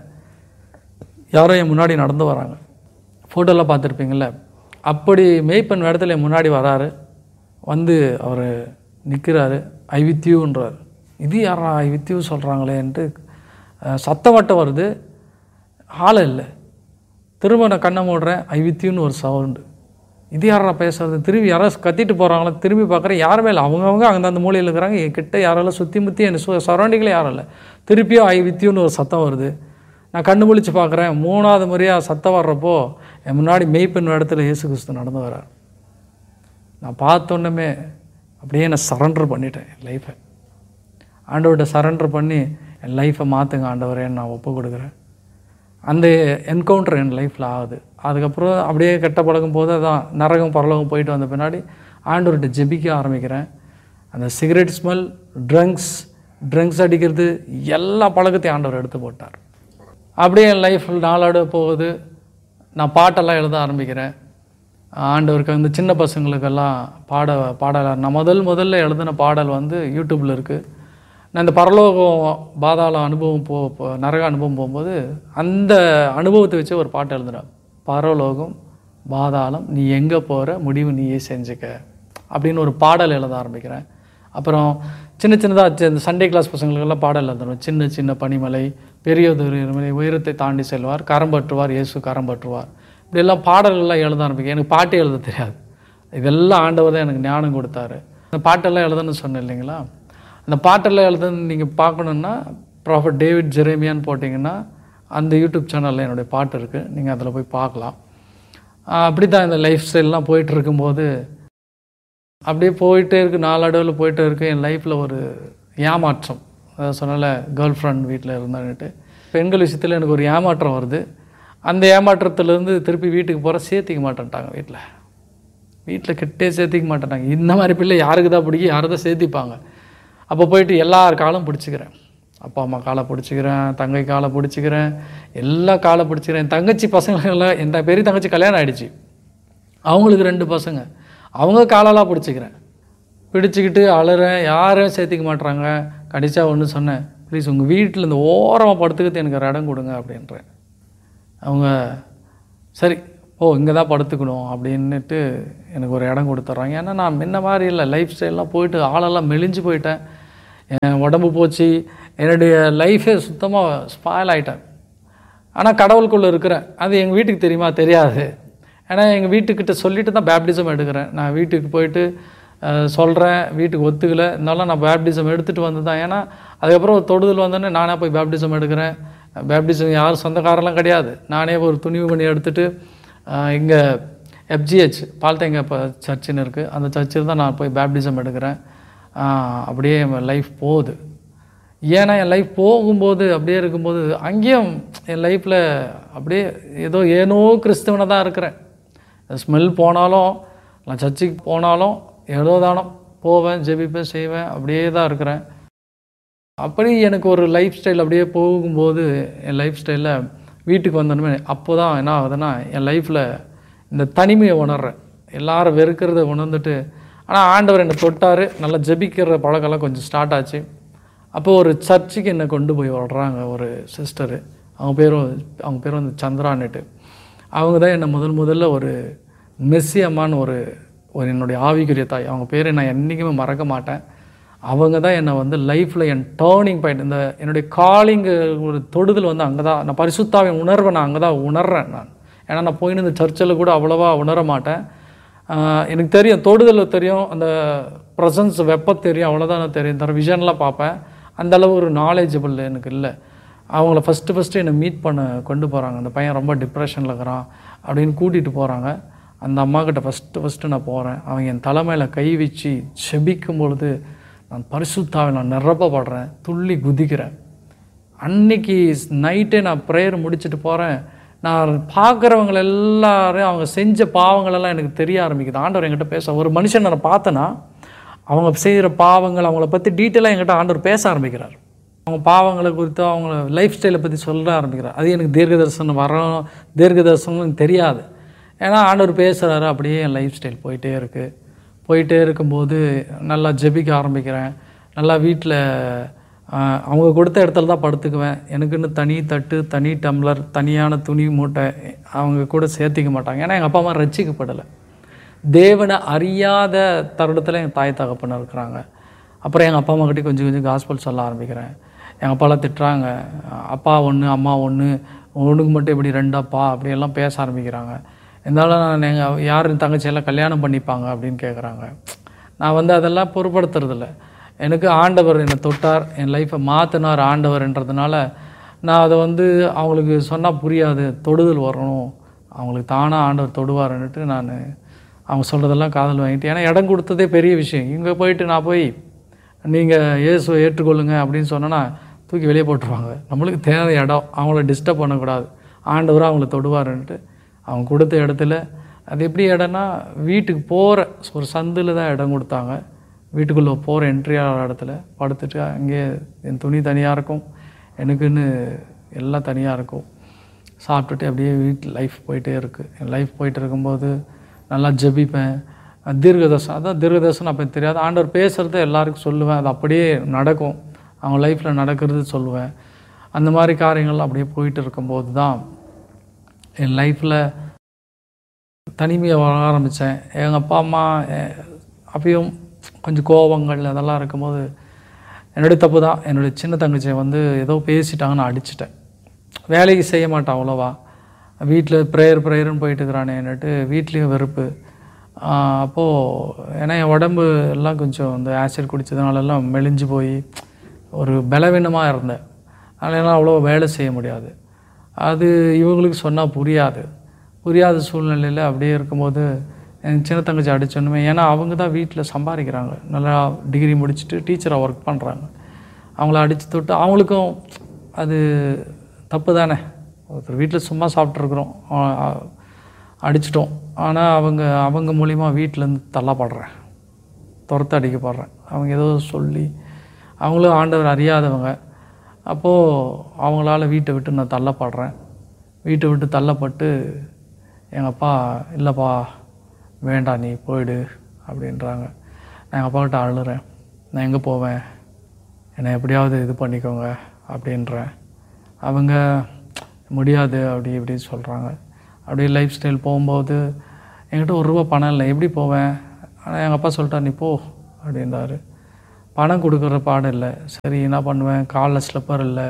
யாரோ என் முன்னாடி நடந்து வராங்க ஃபோட்டோலாம் பார்த்துருப்பீங்கள்ல அப்படி மேய்ப்பன் இடத்துல என் முன்னாடி வராரு வந்து அவர் நிற்கிறாரு ஐ வித் யூன்றார் இது யாரா ஐ வித் யூ சொல்கிறாங்களேன்ட்டு அஹ், சத்தம் மட்டும் வருது ஆளை இல்லை திரும்ப நான் கண்ணை மூடுறேன் ஐ வித் யூன்னு ஒரு சவுண்டு இது யாரா பேசுறது திரும்பி யாராவது கத்திட்டு போகிறாங்களா திரும்பி பார்க்குறேன் யாருமே இல்லை அவங்கவுங்க அங்கே அந்த மூலையில் இருக்கிறாங்க என் கிட்ட யாரெல்லாம் சுற்றி முற்றி என் சு சரௌண்டிங்கில் யாரும் இல்லை திருப்பியும் ஐ வித் யூன்னு ஒரு சத்தம் வருது நான் கண்ணு முழிச்சு பார்க்குறேன் மூணாவது முறையாக சத்தம் வர்றப்போ என் முன்னாடி மெய்ப்பெண் இடத்துல இயேசு கிறிஸ்து நடந்து வரார் நான் பார்த்தோன்னமே அப்படியே நான் சரண்டர் பண்ணிட்டேன் என் லைஃப்பை ஆண்டவர்கிட்ட சரண்டர் பண்ணி என் லைஃப்பை மாற்றுங்க ஆண்டவரேன்னு நான் ஒப்பு கொடுக்குறேன் அந்த என்கவுண்டர் என் லைஃப்பில் ஆகுது அதுக்கப்புறம் அப்படியே கெட்ட பழகும் போது அதான் நரகம் பரலகம் போயிட்டு வந்த பின்னாடி ஆண்டவர்கிட்ட ஜெபிக்க ஆரம்பிக்கிறேன் அந்த சிகரெட் ஸ்மெல் ட்ரங்க்ஸ் ட்ரங்க்ஸ் அடிக்கிறது எல்லா பழக்கத்தையும் ஆண்டவர் எடுத்து போட்டார் அப்படியே என் லைஃப்பில் நாளாடு போகுது நான் பாட்டெல்லாம் எழுத ஆரம்பிக்கிறேன் ஆண்டவருக்கு வந்து சின்ன பசங்களுக்கெல்லாம் பாட பாடல நான் முதல் முதல்ல எழுதின பாடல் வந்து யூடியூப்பில் இருக்குது நான் இந்த பரலோகம் பாதாள அனுபவம் போ போ- நரக அனுபவம் போகும்போது அந்த அனுபவத்தை வச்சு ஒரு பாட்டு எழுதுனேன் பரலோகம் பாதாளம் நீ எங்கே போகிற முடிவு நீயே செஞ்சுக்க அப்படின்னு ஒரு பாடல் எழுத ஆரம்பிக்கிறேன் அப்புறம் சின்ன சின்னதாக இந்த சண்டே கிளாஸ் பசங்களுக்கெல்லாம் பாடல் எழுதுறோம் சின்ன சின்ன பனிமலை பெரியதொரு இருமலை உயரத்தை தாண்டி செல்வார் கரம் பற்றுவார் இயேசு கரம் பற்றுவார் இப்படியெல்லாம் பாடல்கள்லாம் எழுத ஆரம்பிக்க எனக்கு பாட்டே எழுத தெரியாது இதெல்லாம் ஆண்டவர் தான் எனக்கு ஞானம் கொடுத்தாரு அந்த பாட்டெல்லாம் எழுதணும்னு சொன்னேன் இல்லைங்களா அந்த பாட்டெல்லாம் எழுதுன்னு நீங்கள் பார்க்கணுன்னா ப்ராஃபட் டேவிட் ஜெரேமியான்னு போட்டிங்கன்னா அந்த யூடியூப் சேனலில் என்னுடைய பாட்டு இருக்குது நீங்கள் அதில் போய் பார்க்கலாம் அப்படி தான் இந்த லைஃப் ஸ்டைல்லாம் போயிட்டு இருக்கும்போது அப்படியே போயிட்டே இருக்கு நாளடைவில் போயிட்டே இருக்கு என் லைஃப்பில் ஒரு ஏமாற்றம் அதாவது சொன்னல கேர்ள் ஃப்ரெண்ட் வீட்டில் இருந்தான்னுட்டு பெண்கள் விஷயத்தில் எனக்கு ஒரு ஏமாற்றம் வருது அந்த ஏமாற்றத்துலேருந்து திருப்பி வீட்டுக்கு போகிற சேர்த்திக்க மாட்டேன்ட்டாங்க வீட்டில் வீட்டில் கிட்டே சேர்த்திக்க மாட்டேனாங்க இந்த மாதிரி பிள்ளை யாருக்கு தான் பிடிக்கும் யாரை தான் சேர்த்திப்பாங்க அப்போ போயிட்டு எல்லார் காலும் பிடிச்சிக்கிறேன் அப்பா அம்மா காலை பிடிச்சிக்கிறேன் தங்கை காலை பிடிச்சிக்கிறேன் எல்லா காலை பிடிச்சிக்கிறேன் என் தங்கச்சி பசங்களெல்லாம் என் த- பெரிய தங்கச்சி கல்யாணம் ஆயிடுச்சு அவங்களுக்கு ரெண்டு பசங்க அவங்க காலெல்லாம் பிடிச்சிக்கிறேன் பிடிச்சிக்கிட்டு அழுறேன் யாரும் சேர்த்திக்க மாட்றாங்க கடிச்சா ஒன்று சொன்னேன் ப்ளீஸ் உங்கள் வீட்டில் இந்த ஓரமாக படுத்துக்கிறது எனக்கு ஒரு இடம் கொடுங்க அப்படின்றேன் அவங்க சரி ஓ இங்கே தான் படுத்துக்கணும் அப்படின்னுட்டு எனக்கு ஒரு இடம் கொடுத்துட்றாங்க ஏன்னா நான் முன்ன மாதிரி இல்லை லைஃப் ஸ்டைல்லாம் போயிட்டு ஆளெல்லாம் மெலிஞ்சு போயிட்டேன் என் உடம்பு போச்சு என்னுடைய லைஃபே சுத்தமாக ஸ்பாயில் ஆயிட்டேன் ஆனால் கடவுளுக்குள்ளே இருக்கிறேன் அது எங்கள் வீட்டுக்கு தெரியுமா தெரியாது ஏன்னா எங்கள் வீட்டுக்கிட்ட சொல்லிட்டு தான் பேப்டிசம் எடுக்கிறேன் நான் வீட்டுக்கு போயிட்டு சொல்கிறேன் வீட்டுக்கு ஒத்துக்கலை இருந்தாலும் நான் பேப்டிசம் எடுத்துகிட்டு வந்து தான் ஏன்னா அதுக்கப்புறம் ஒரு தொடுதல் வந்தோடனே நானே போய் பேப்டிசம் எடுக்கிறேன் பேப்டிசம் யாரும் சொந்தக்காரெல்லாம் கிடையாது நானே ஒரு துணிவு பண்ணி எடுத்துகிட்டு இங்கே எஃப்ஜிஹெச் பால்தேங்க இப்போ சர்ச்சுன்னு இருக்குது அந்த சர்ச்சில் தான் நான் போய் பேப்டிசம் எடுக்கிறேன் ஆஹ் அப்படியே என் லைஃப் போகுது ஏன்னா என் லைஃப் போகும்போது அப்படியே இருக்கும்போது அங்கேயும் என் லைஃப்பில் அப்படியே ஏதோ ஏனோ கிறிஸ்தவனை தான் இருக்கிறேன் ஸ்மெல் போனாலும் நான் சர்ச்சுக்கு போனாலும் ஏதோ தானோ போவேன் ஜெபிப்பேன் செய்வேன் அப்படியே தான் இருக்கிறேன் அப்படி எனக்கு ஒரு லைஃப் ஸ்டைல் அப்படியே போகும்போது என் லைஃப் ஸ்டைலில் வீட்டுக்கு வந்தோடனே அப்போ தான் என்ன ஆகுதுன்னா என் லைஃப்பில் இந்த தனிமையை உணர்றேன் எல்லாரும் வெறுக்கிறத உணர்ந்துட்டு ஆனால் ஆண்டவர் என்னை தொட்டார் நல்லா ஜெபிக்கிற பழக்கம்லாம் கொஞ்சம் ஸ்டார்ட் ஆச்சு அப்போ ஒரு சர்ச்சுக்கு என்னை கொண்டு போய் விடுறாங்க ஒரு சிஸ்டரு அவங்க பேரும் அவங்க பேர் வந்து சந்திரான்னுட்டு அவங்க தான் என்னை முதல் முதல்ல ஒரு மெஸ்ஸி அம்மான்னு ஒரு ஒரு என்னுடைய ஆவிக்குரிய தாய் அவங்க பேரை நான் என்றைக்குமே மறக்க மாட்டேன் அவங்க தான் என்னை வந்து லைஃப்பில் என் டேர்னிங் பாயிண்ட் இந்த என்னுடைய காலிங் ஒரு தொடுதல் வந்து அங்கே தான் நான் பரிசுத்தாவின் உணர்வை நான் அங்கே தான் உணர்றேன் நான் ஏன்னா நான் போயின்னு இந்த சர்ச்சில் கூட அவ்வளோவா உணர மாட்டேன் ஆஹ் எனக்கு தெரியும் தொடுதல் தெரியும் அந்த ப்ரெசன்ஸ் வெப்ப தெரியும் அவ்வளோதான் எனக்கு தெரியும் தர விஷன்லாம் பார்ப்பேன் அந்த அளவு ஒரு நாலேஜபிள் எனக்கு இல்லை அவங்கள ஃபஸ்ட்டு ஃபஸ்ட்டு என்னை மீட் பண்ண கொண்டு போகிறாங்க அந்த பையன் ரொம்ப டிப்ரெஷனில் இருக்கிறான் அப்படின்னு கூட்டிகிட்டு போகிறாங்க அந்த அம்மா கிட்ட ஃபஸ்ட்டு ஃபஸ்ட்டு நான் போகிறேன் அவங்க என் தலைமையில் கை வச்சு செபிக்கும் பொழுது நான் பரிசுத்தாவை நான் நிரப்பப்படுறேன் துள்ளி குதிக்கிறேன் அன்னைக்கு நைட்டே நான் ப்ரேயர் முடிச்சுட்டு போகிறேன் நான் பார்க்குறவங்க எல்லாரும் அவங்க செஞ்ச பாவங்களெல்லாம் எனக்கு தெரிய ஆரம்பிக்குது ஆண்டவர் என்கிட்ட பேச ஒரு மனுஷன் நான் பார்த்தேன்னா அவங்க செய்கிற பாவங்கள் அவங்கள பற்றி டீட்டெயிலாக என்கிட்ட ஆண்டவர் பேச ஆரம்பிக்கிறார் அவங்க பாவங்களை குறித்து அவங்க லைஃப் ஸ்டைலை பற்றி சொல்ல ஆரம்பிக்கிறார் அது எனக்கு தீர்க்க தரிசனம் வரோம் தீர்க்க தரிசனம் தெரியாது ஏன்னா ஆண்டவர் பேசுகிறாரு அப்படியே என் லைஃப் ஸ்டைல் போயிட்டே இருக்குது போயிட்டே இருக்கும்போது நல்லா ஜெபிக்க ஆரம்பிக்கிறேன் நல்லா வீட்டில் அவங்க கொடுத்த இடத்துல தான் படுத்துக்குவேன் எனக்குன்னு தனி தட்டு தனி டம்ளர் தனியான துணி மூட்டை அவங்க கூட சேர்த்திக்க மாட்டாங்க ஏன்னா எங்கள் அப்பா அம்மா ரசிக்கப்படலை தேவனை அறியாத தருணத்தில் எங்கள் தாய் தகப்பன் இருக்கிறாங்க அப்புறம் எங்கள் அப்பா அம்மா கிட்டே கொஞ்சம் கொஞ்சம் காஸ்பல் சொல்ல ஆரம்பிக்கிறேன் எங்கள் அப்பாலாம் திட்டுறாங்க அப்பா ஒன்று அம்மா ஒன்று உனக்கு மட்டும் இப்படி ரெண்டு அப்பா அப்படியெல்லாம் பேச ஆரம்பிக்கிறாங்க இருந்தாலும் நான் எங்கள் யார் தங்கச்சியெல்லாம் கல்யாணம் பண்ணிப்பாங்க அப்படின்னு கேட்குறாங்க நான் வந்து அதெல்லாம் பொருட்படுத்துறதில்ல எனக்கு ஆண்டவர் என்னை தொட்டார் என் லைஃப்பை மாற்றினார் ஆண்டவர்ன்றதுனால நான் அதை வந்து அவங்களுக்கு சொன்னால் புரியாது தொடுதல் வரணும் அவங்களுக்கு தானாக ஆண்டவர் தொடுவாருன்னுட்டு நான் அவங்க சொல்கிறதெல்லாம் காதல் வாங்கிட்டு ஏன்னா இடம் கொடுத்ததே பெரிய விஷயம் இங்கே போயிட்டு நான் போய் நீங்கள் இயேசுவை ஏற்றுக்கொள்ளுங்க அப்படின்னு சொன்னேன்னா தூக்கி வெளியே போட்டுருவாங்க நம்மளுக்கு தேவை இடம் அவங்கள டிஸ்டர்ப் பண்ணக்கூடாது ஆண்டவராக அவங்கள தொடுவாருன்ட்டு அவங்க கொடுத்த இடத்துல அது எப்படி இடம்னா வீட்டுக்கு போகிற ஒரு சந்தில் தான் இடம் கொடுத்தாங்க வீட்டுக்குள்ளே போகிற என்ட்ரி ஆகிற இடத்துல படுத்துட்டு அங்கேயே என் துணி தனியாக இருக்கும் எனக்குன்னு எல்லாம் தனியாக இருக்கும் சாப்பிட்டுட்டு அப்படியே வீட்டில் லைஃப் போயிட்டே இருக்குது என் லைஃப் போயிட்டு இருக்கும்போது நல்லா ஜெபிப்பேன் தீர்க்கதர்சனம் அதான் தீர்க்கதர்சனம் அப்போ தெரியாது ஆண்டவர் பேசுகிறத எல்லாருக்கும் சொல்லுவேன் அது அப்படியே நடக்கும் அவங்க லைஃப்பில் நடக்கிறது சொல்லுவேன் அந்த மாதிரி காரியங்கள்லாம் அப்படியே போயிட்டு இருக்கும்போது தான் என் லைஃப்பில் தனிமையை வர ஆரம்பித்தேன் எங்கள் அப்பா அம்மா எ- அப்பயும் கொஞ்சம் கோபங்கள் அதெல்லாம் இருக்கும்போது என்னுடைய தப்பு தான் என்னுடைய சின்ன தங்கச்சியை வந்து ஏதோ பேசிட்டாங்க நான் அடிச்சிட்டேன் வேலைக்கு செய்ய மாட்டேன் அவ்வளோவா வீட்டில் ப்ரேயர் ப்ரேயர்னு போயிட்டு இருக்கிறானேன்னுட்டு வீட்லேயும் வெறுப்பு ஆஹ் அப்போது ஏன்னா என் உடம்பு எல்லாம் கொஞ்சம் இந்த ஆசிட் குடித்ததுனாலெல்லாம் மெலிஞ்சு போய் ஒரு பலவீனமாக இருந்தேன் அதனால அவ்வளோ வேலை செய்ய முடியாது அது இவங்களுக்கு சொன்னால் புரியாது புரியாத சூழ்நிலையில் அப்படியே இருக்கும்போது என் சின்ன தங்கச்சி அடிச்சோன்னுமே ஏன்னா அவங்க தான் வீட்டில் சம்பாதிக்கிறாங்க நல்லா டிகிரி முடிச்சுட்டு டீச்சராக ஒர்க் பண்ணுறாங்க அவங்கள அடித்து தொட்டு அவங்களுக்கும் அது தப்பு தானே ஒருத்தர் வீட்டில் சும்மா சாப்பிட்ருக்குறோம் அடிச்சிட்டோம் ஆனால் அவங்க அவங்க மூலிமா வீட்டிலேருந்து தள்ளப்படுறேன் துரத்து அடிக்கப்படுறேன் அவங்க ஏதோ சொல்லி அவங்களும் ஆண்டவர் அறியாதவங்க அப்போது அவங்களால வீட்டை விட்டு நான் தள்ளப்படுறேன் வீட்டை விட்டு தள்ளப்பட்டு எங்கள் அப்பா இல்லைப்பா வேண்டாம் நீ போயிடு அப்படின்றாங்க நான் எங்கள் அப்பாக்கிட்ட அழுறேன் நான் எங்கே போவேன் என்னை எப்படியாவது இது பண்ணிக்கோங்க அப்படின்றேன் அவங்க முடியாது அப்படி இப்படி சொல்கிறாங்க அப்படியே லைஃப் ஸ்டைல் போகும்போது என்கிட்ட ஒரு ரூபா பணம் இல்லை எப்படி போவேன் ஆனால் எங்கள் அப்பா சொல்லிட்டா நீ போ அப்படின்றாரு பணம் கொடுக்குற பாடம் இல்லை சரி என்ன பண்ணுவேன் காலில் ஸ்லிப்பர் இல்லை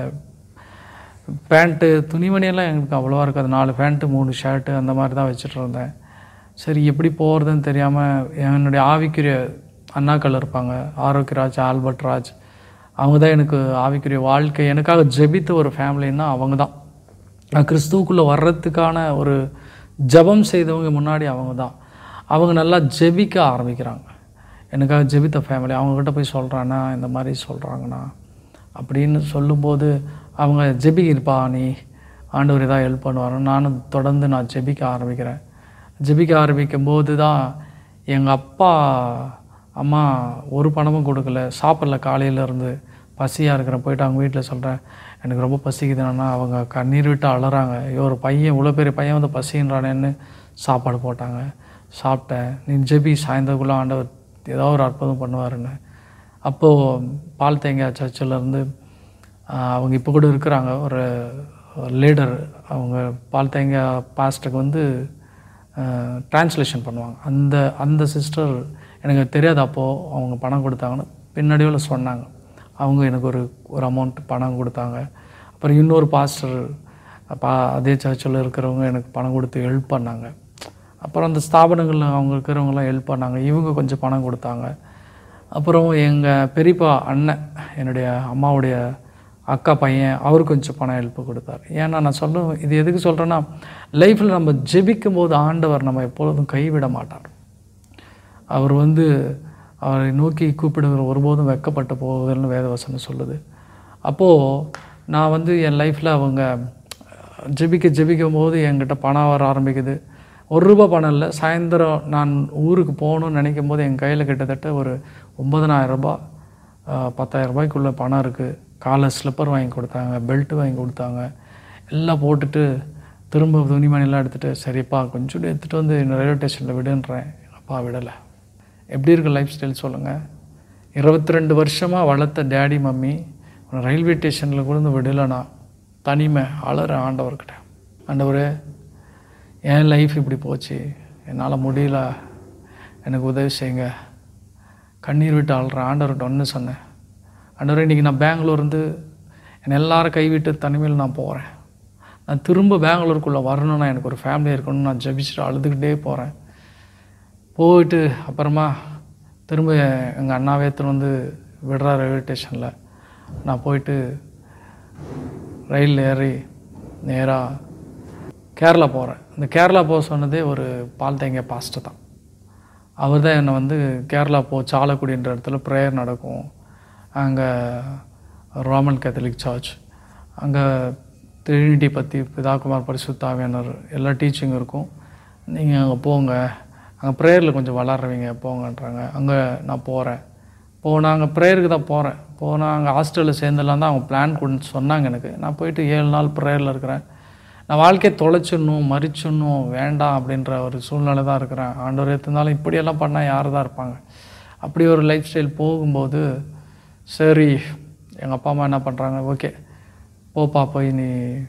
பேண்ட்டு துணிமணியெல்லாம் எனக்கு அவ்வளோவா இருக்காது நாலு பேண்ட்டு மூணு ஷர்ட்டு அந்த மாதிரி தான் வச்சுட்டு இருந்தேன் சரி எப்படி போகிறதுன்னு தெரியாமல் என்னுடைய ஆவிக்குரிய அண்ணாக்கள் இருப்பாங்க ஆரோக்கியராஜ் ஆல்பர்ட் ராஜ் அவங்க தான் எனக்கு ஆவிக்குரிய வாழ்க்கை எனக்காக ஜெபித்த ஒரு ஃபேமிலின்னா அவங்க தான் நான் கிறிஸ்துவுக்குள்ளே வர்றதுக்கான ஒரு ஜெபம் செய்தவங்க முன்னாடி அவங்க தான் அவங்க நல்லா ஜெபிக்க ஆரம்பிக்கிறாங்க எனக்காக ஜெபித்த ஃபேமிலி அவங்கக்கிட்ட போய் சொல்கிறாண்ணா இந்த மாதிரி சொல்கிறாங்கண்ணா அப்படின்னு சொல்லும்போது அவங்க ஜெபிக்கிருப்பா நீ ஆண்டவர் ஏதாவது ஹெல்ப் பண்ணுவாரு நானும் தொடர்ந்து நான் ஜெபிக்க ஆரம்பிக்கிறேன் ஜெபிக்க ஆரம்பிக்கும் போது தான் எங்கள் அப்பா அம்மா ஒரு பணமும் கொடுக்கல சாப்பிடல காலையில இருந்து பசியாக இருக்கிறேன் போயிட்டு அவங்க வீட்டில் சொல்கிறேன் எனக்கு ரொம்ப பசிக்குதுன்னா அவங்க கண்ணீர் விட்டு அழறாங்க ஐயோ ஒரு பையன் இவ்வளோ பெரிய பையன் வந்து பசின்றானேன்னு சாப்பாடு போட்டாங்க சாப்பிட்டேன் நீ ஜெபி சாயந்தரக்குள்ளே ஆண்டவர் ஏதோ ஒரு அற்புதம் பண்ணுவாருன்னு அப்போது பால் தேங்காய் சர்ச்சில் இருந்து ஆஹ், அவங்க இப்போ கூட இருக்கிறாங்க ஒரு லீடர் அவங்க பால் தேங்காய் பாஸ்டருக்கு வந்து ட்ரான்ஸ்லேஷன் பண்ணுவாங்க அந்த அந்த சிஸ்டர் எனக்கு தெரியாது அப்போது அவங்க பணம் கொடுத்தாங்கன்னு பின்னாடியில் சொன்னாங்க அவங்க எனக்கு ஒரு ஒரு அமௌண்ட் பணம் கொடுத்தாங்க அப்புறம் இன்னொரு பாஸ்டர் பா அதே சர்ச்சில் இருக்கிறவங்க எனக்கு பணம் கொடுத்து ஹெல்ப் பண்ணாங்க அப்புறம் அந்த ஸ்தாபனங்களில் அவங்க இருக்கிறவங்களாம் ஹெல்ப் பண்ணாங்க இவங்க கொஞ்சம் பணம் கொடுத்தாங்க அப்புறம் எங்கள் பெரியப்பா அண்ணன் என்னுடைய அம்மாவுடைய அக்கா பையன் அவர் கொஞ்சம் பணம் ஹெல்ப் கொடுத்தார் ஏன்னா நான் சொல்ல இது எதுக்கு சொல்கிறேன்னா லைஃப்பில் நம்ம ஜெபிக்கும் போது ஆண்டவர் நம்ம எப்பொழுதும் கைவிட மாட்டார் அவர் வந்து அவரை நோக்கி கூப்பிடுகிற ஒருபோதும் வெக்கப்பட்டு போவதில்னு வேதவசனம் சொல்லுது அப்போது நான் வந்து என் லைஃப்பில் அவங்க ஜெபிக்க ஜெபிக்கும் போது என்கிட்ட பணம் வர ஆரம்பிக்குது ஒரு ரூபா பணம் இல்லை சாயந்தரம் நான் ஊருக்கு போகணும்னு நினைக்கும் போது என் கையில் கிட்டத்தட்ட ஒரு ஒன்பதனாயிரம் ரூபாய் ஆஹ், பத்தாயிரம் ரூபாய்க்குள்ள பணம் இருக்குது காலை ஸ்லிப்பர் வாங்கி கொடுத்தாங்க பெல்ட் வாங்கி கொடுத்தாங்க எல்லாம் போட்டுட்டு திரும்ப துணிமணிலாம் எடுத்துகிட்டு சரிப்பா கொஞ்சோண்டு எடுத்துகிட்டு வந்து என்ன ரயில்வே ஸ்டேஷனில் விடுன்றேன் எங்கள் அப்பா விடலை எப்படி இருக்கு லைஃப் ஸ்டைல் சொல்லுங்கள் இருபத்தி ரெண்டு வருஷமாக வளர்த்த டேடி மம்மி உன்னை ரயில்வே ஸ்டேஷனில் கூட இருந்து விடலைனா தனிமை அலறேன் ஆண்டவர்கிட்ட ஆண்டவரே என் லைஃப் இப்படி போச்சு என்னால் முடியல எனக்கு உதவி செய்யுங்க கண்ணீர் விட்டு அழுறேன் ஆண்டவர்கிட்ட ஒன்று சொன்னேன் ஆண்டவரே இன்றைக்கி நான் பெங்களூர் இருந்து என்னை எல்லாரும் கைவிட்டு தனிமையில் நான் போகிறேன் நான் திரும்ப பெங்களூருக்குள்ளே வரணும்னா எனக்கு ஒரு ஃபேமிலி இருக்கணும்னு நான் ஜெபிச்சுட்டு அழுதுகிட்டே போகிறேன் போயிட்டு அப்புறமா திரும்ப எங்கள் அண்ணாவே எடுத்துன்னு வந்து விடுறா ரயில்வே ஸ்டேஷனில் நான் போயிட்டு ரயில் ஏறி நேராக கேரளா போகிறேன் இந்த கேரளா போக சொன்னதே ஒரு பால் தேங்காய் பாஸ்டர் தான் அவர் தான் என்னை வந்து கேரளா போ சாலக்குடின்ற இடத்துல ப்ரேயர் நடக்கும் அங்கே ரோமன் கேத்தலிக் சர்ச் அங்கே ட்ரினிட்டி பற்றி பிதாகுமார் பரிசுத்தாவியனர் எல்லா டீச்சிங் இருக்கும் நீங்கள் அங்கே போங்க அங்கே ப்ரேயரில் கொஞ்சம் வளர்றவங்க போங்கன்றாங்க அங்கே நான் போகிறேன் போனால் அங்கே ப்ரேயருக்கு தான் போகிறேன் போனால் அங்கே ஹாஸ்டலில் சேர்ந்துடலாம் தான் அவங்க பிளான் கொண்டு சொன்னாங்க எனக்கு நான் போயிட்டு ஏழு நாள் ப்ரேயரில் இருக்கிறேன் நான் வாழ்க்கையை தொலைச்சிடணும் மறிச்சிடணும் வேண்டாம் அப்படின்ற ஒரு சூழ்நிலை தான் இருக்கிறேன் ஆண்டவர் இருந்தாலும் இப்படியெல்லாம் பண்ணால் யார் தான் இருப்பாங்க அப்படி ஒரு லைஃப் ஸ்டைல் போகும்போது சரி எங்கள் அப்பா அம்மா என்ன பண்ணுறாங்க ஓகே போப்பா போய் நீ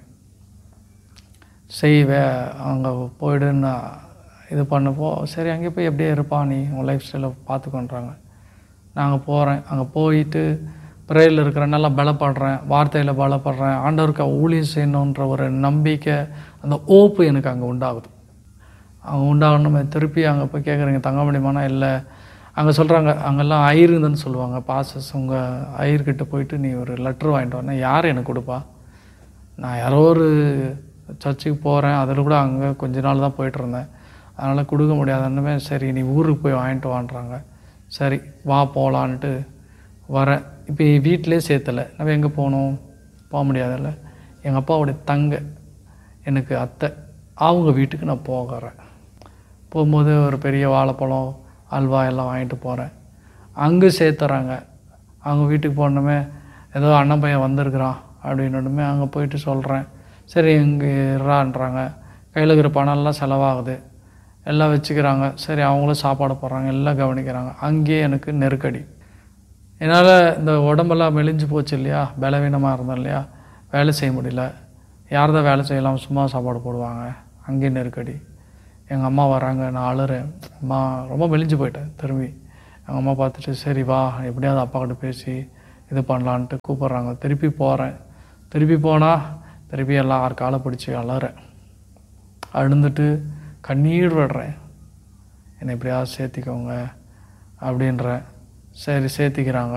செய்வே அங்கே போயிடுன்னு இது பண்ணப்போ சரி அங்கே போய் எப்படியே இருப்பா நீ உன் லைஃப் ஸ்டைலை பார்த்துக்கொன்றாங்க நாங்கள் போகிறேன் அங்கே போயிட்டு ப்ரேயரில் இருக்கிற நல்லா பலப்படுறேன் வார்த்தையில் பலப்படுறேன் ஆண்டவருக்கு ஊழியம் செய்யணுன்ற ஒரு நம்பிக்கை அந்த ஓப்பு எனக்கு அங்கே உண்டாகுது அவங்க உண்டாகணும் திருப்பி அங்கே போய் கேட்குறீங்க தங்க முடியுமானா இல்லை அங்கே சொல்கிறாங்க அங்கெல்லாம் ஐருந்துன்னு சொல்லுவாங்க பாசஸ் உங்கள் ஐயர்கிட்ட போயிட்டு நீ ஒரு லெட்ரு வாங்கிட்டு வரணும் யார் எனக்கு கொடுப்பா நான் யாரோ ஒரு சர்ச்சுக்கு போகிறேன் அதில் கூட அங்கே கொஞ்ச நாள் தான் போயிட்டு இருந்தேன் அதனால் கொடுக்க முடியாதுன்னுமே சரி நீ ஊருக்கு போய் வாங்கிட்டு வான்றாங்க சரி வா போகலான்ட்டு வரேன் இப்போ வீட்டிலே சேர்த்தலை நம்ம எங்கே போகணும் போக முடியாதுல்ல எங்கள் அப்பாவுடைய தங்க எனக்கு அத்தை அவங்க வீட்டுக்கு நான் போகிறேன் போகும்போது ஒரு பெரிய வாழைப்பழம் அல்வா எல்லாம் வாங்கிட்டு போகிறேன் அங்கே சேர்த்துறாங்க அவங்க வீட்டுக்கு போனோமே ஏதோ அண்ணன் பையன் வந்திருக்கிறான் அப்படின்னோடமே அங்கே போயிட்டு சொல்கிறேன் சரி இங்கே இறான்றாங்க கையில் இருக்கிற பணம்லாம் செலவாகுது எல்லாம் வச்சுக்கிறாங்க சரி அவங்களும் சாப்பாடு போடுறாங்க எல்லாம் கவனிக்கிறாங்க அங்கேயே எனக்கு நெருக்கடி என்னால் இந்த உடம்பெல்லாம் மெலிஞ்சு போச்சு இல்லையா பலவீனமாக இருந்தேன் இல்லையா வேலை செய்ய முடியல யார் தான் வேலை செய்யலாம் சும்மா சாப்பாடு போடுவாங்க அங்கேயும் நெருக்கடி எங்கள் அம்மா வராங்க நான் அழுறேன் அம்மா ரொம்ப மெலிஞ்சு போயிட்டேன் திரும்பி எங்கள் அம்மா பார்த்துட்டு சரி வா எப்படியாவது அப்பா கிட்ட பேசி இது பண்ணலான்ட்டு கூப்பிட்றாங்க திருப்பி போகிறேன் திருப்பி போனால் திருப்பி எல்லாம் ஆறு காலை பிடிச்சி அலறேன் அழுந்துட்டு கண்ணீர் விடுறேன் என்னை எப்படியாவது சேர்த்திக்கோங்க அப்படின்றேன் சரி சேர்த்திக்கிறாங்க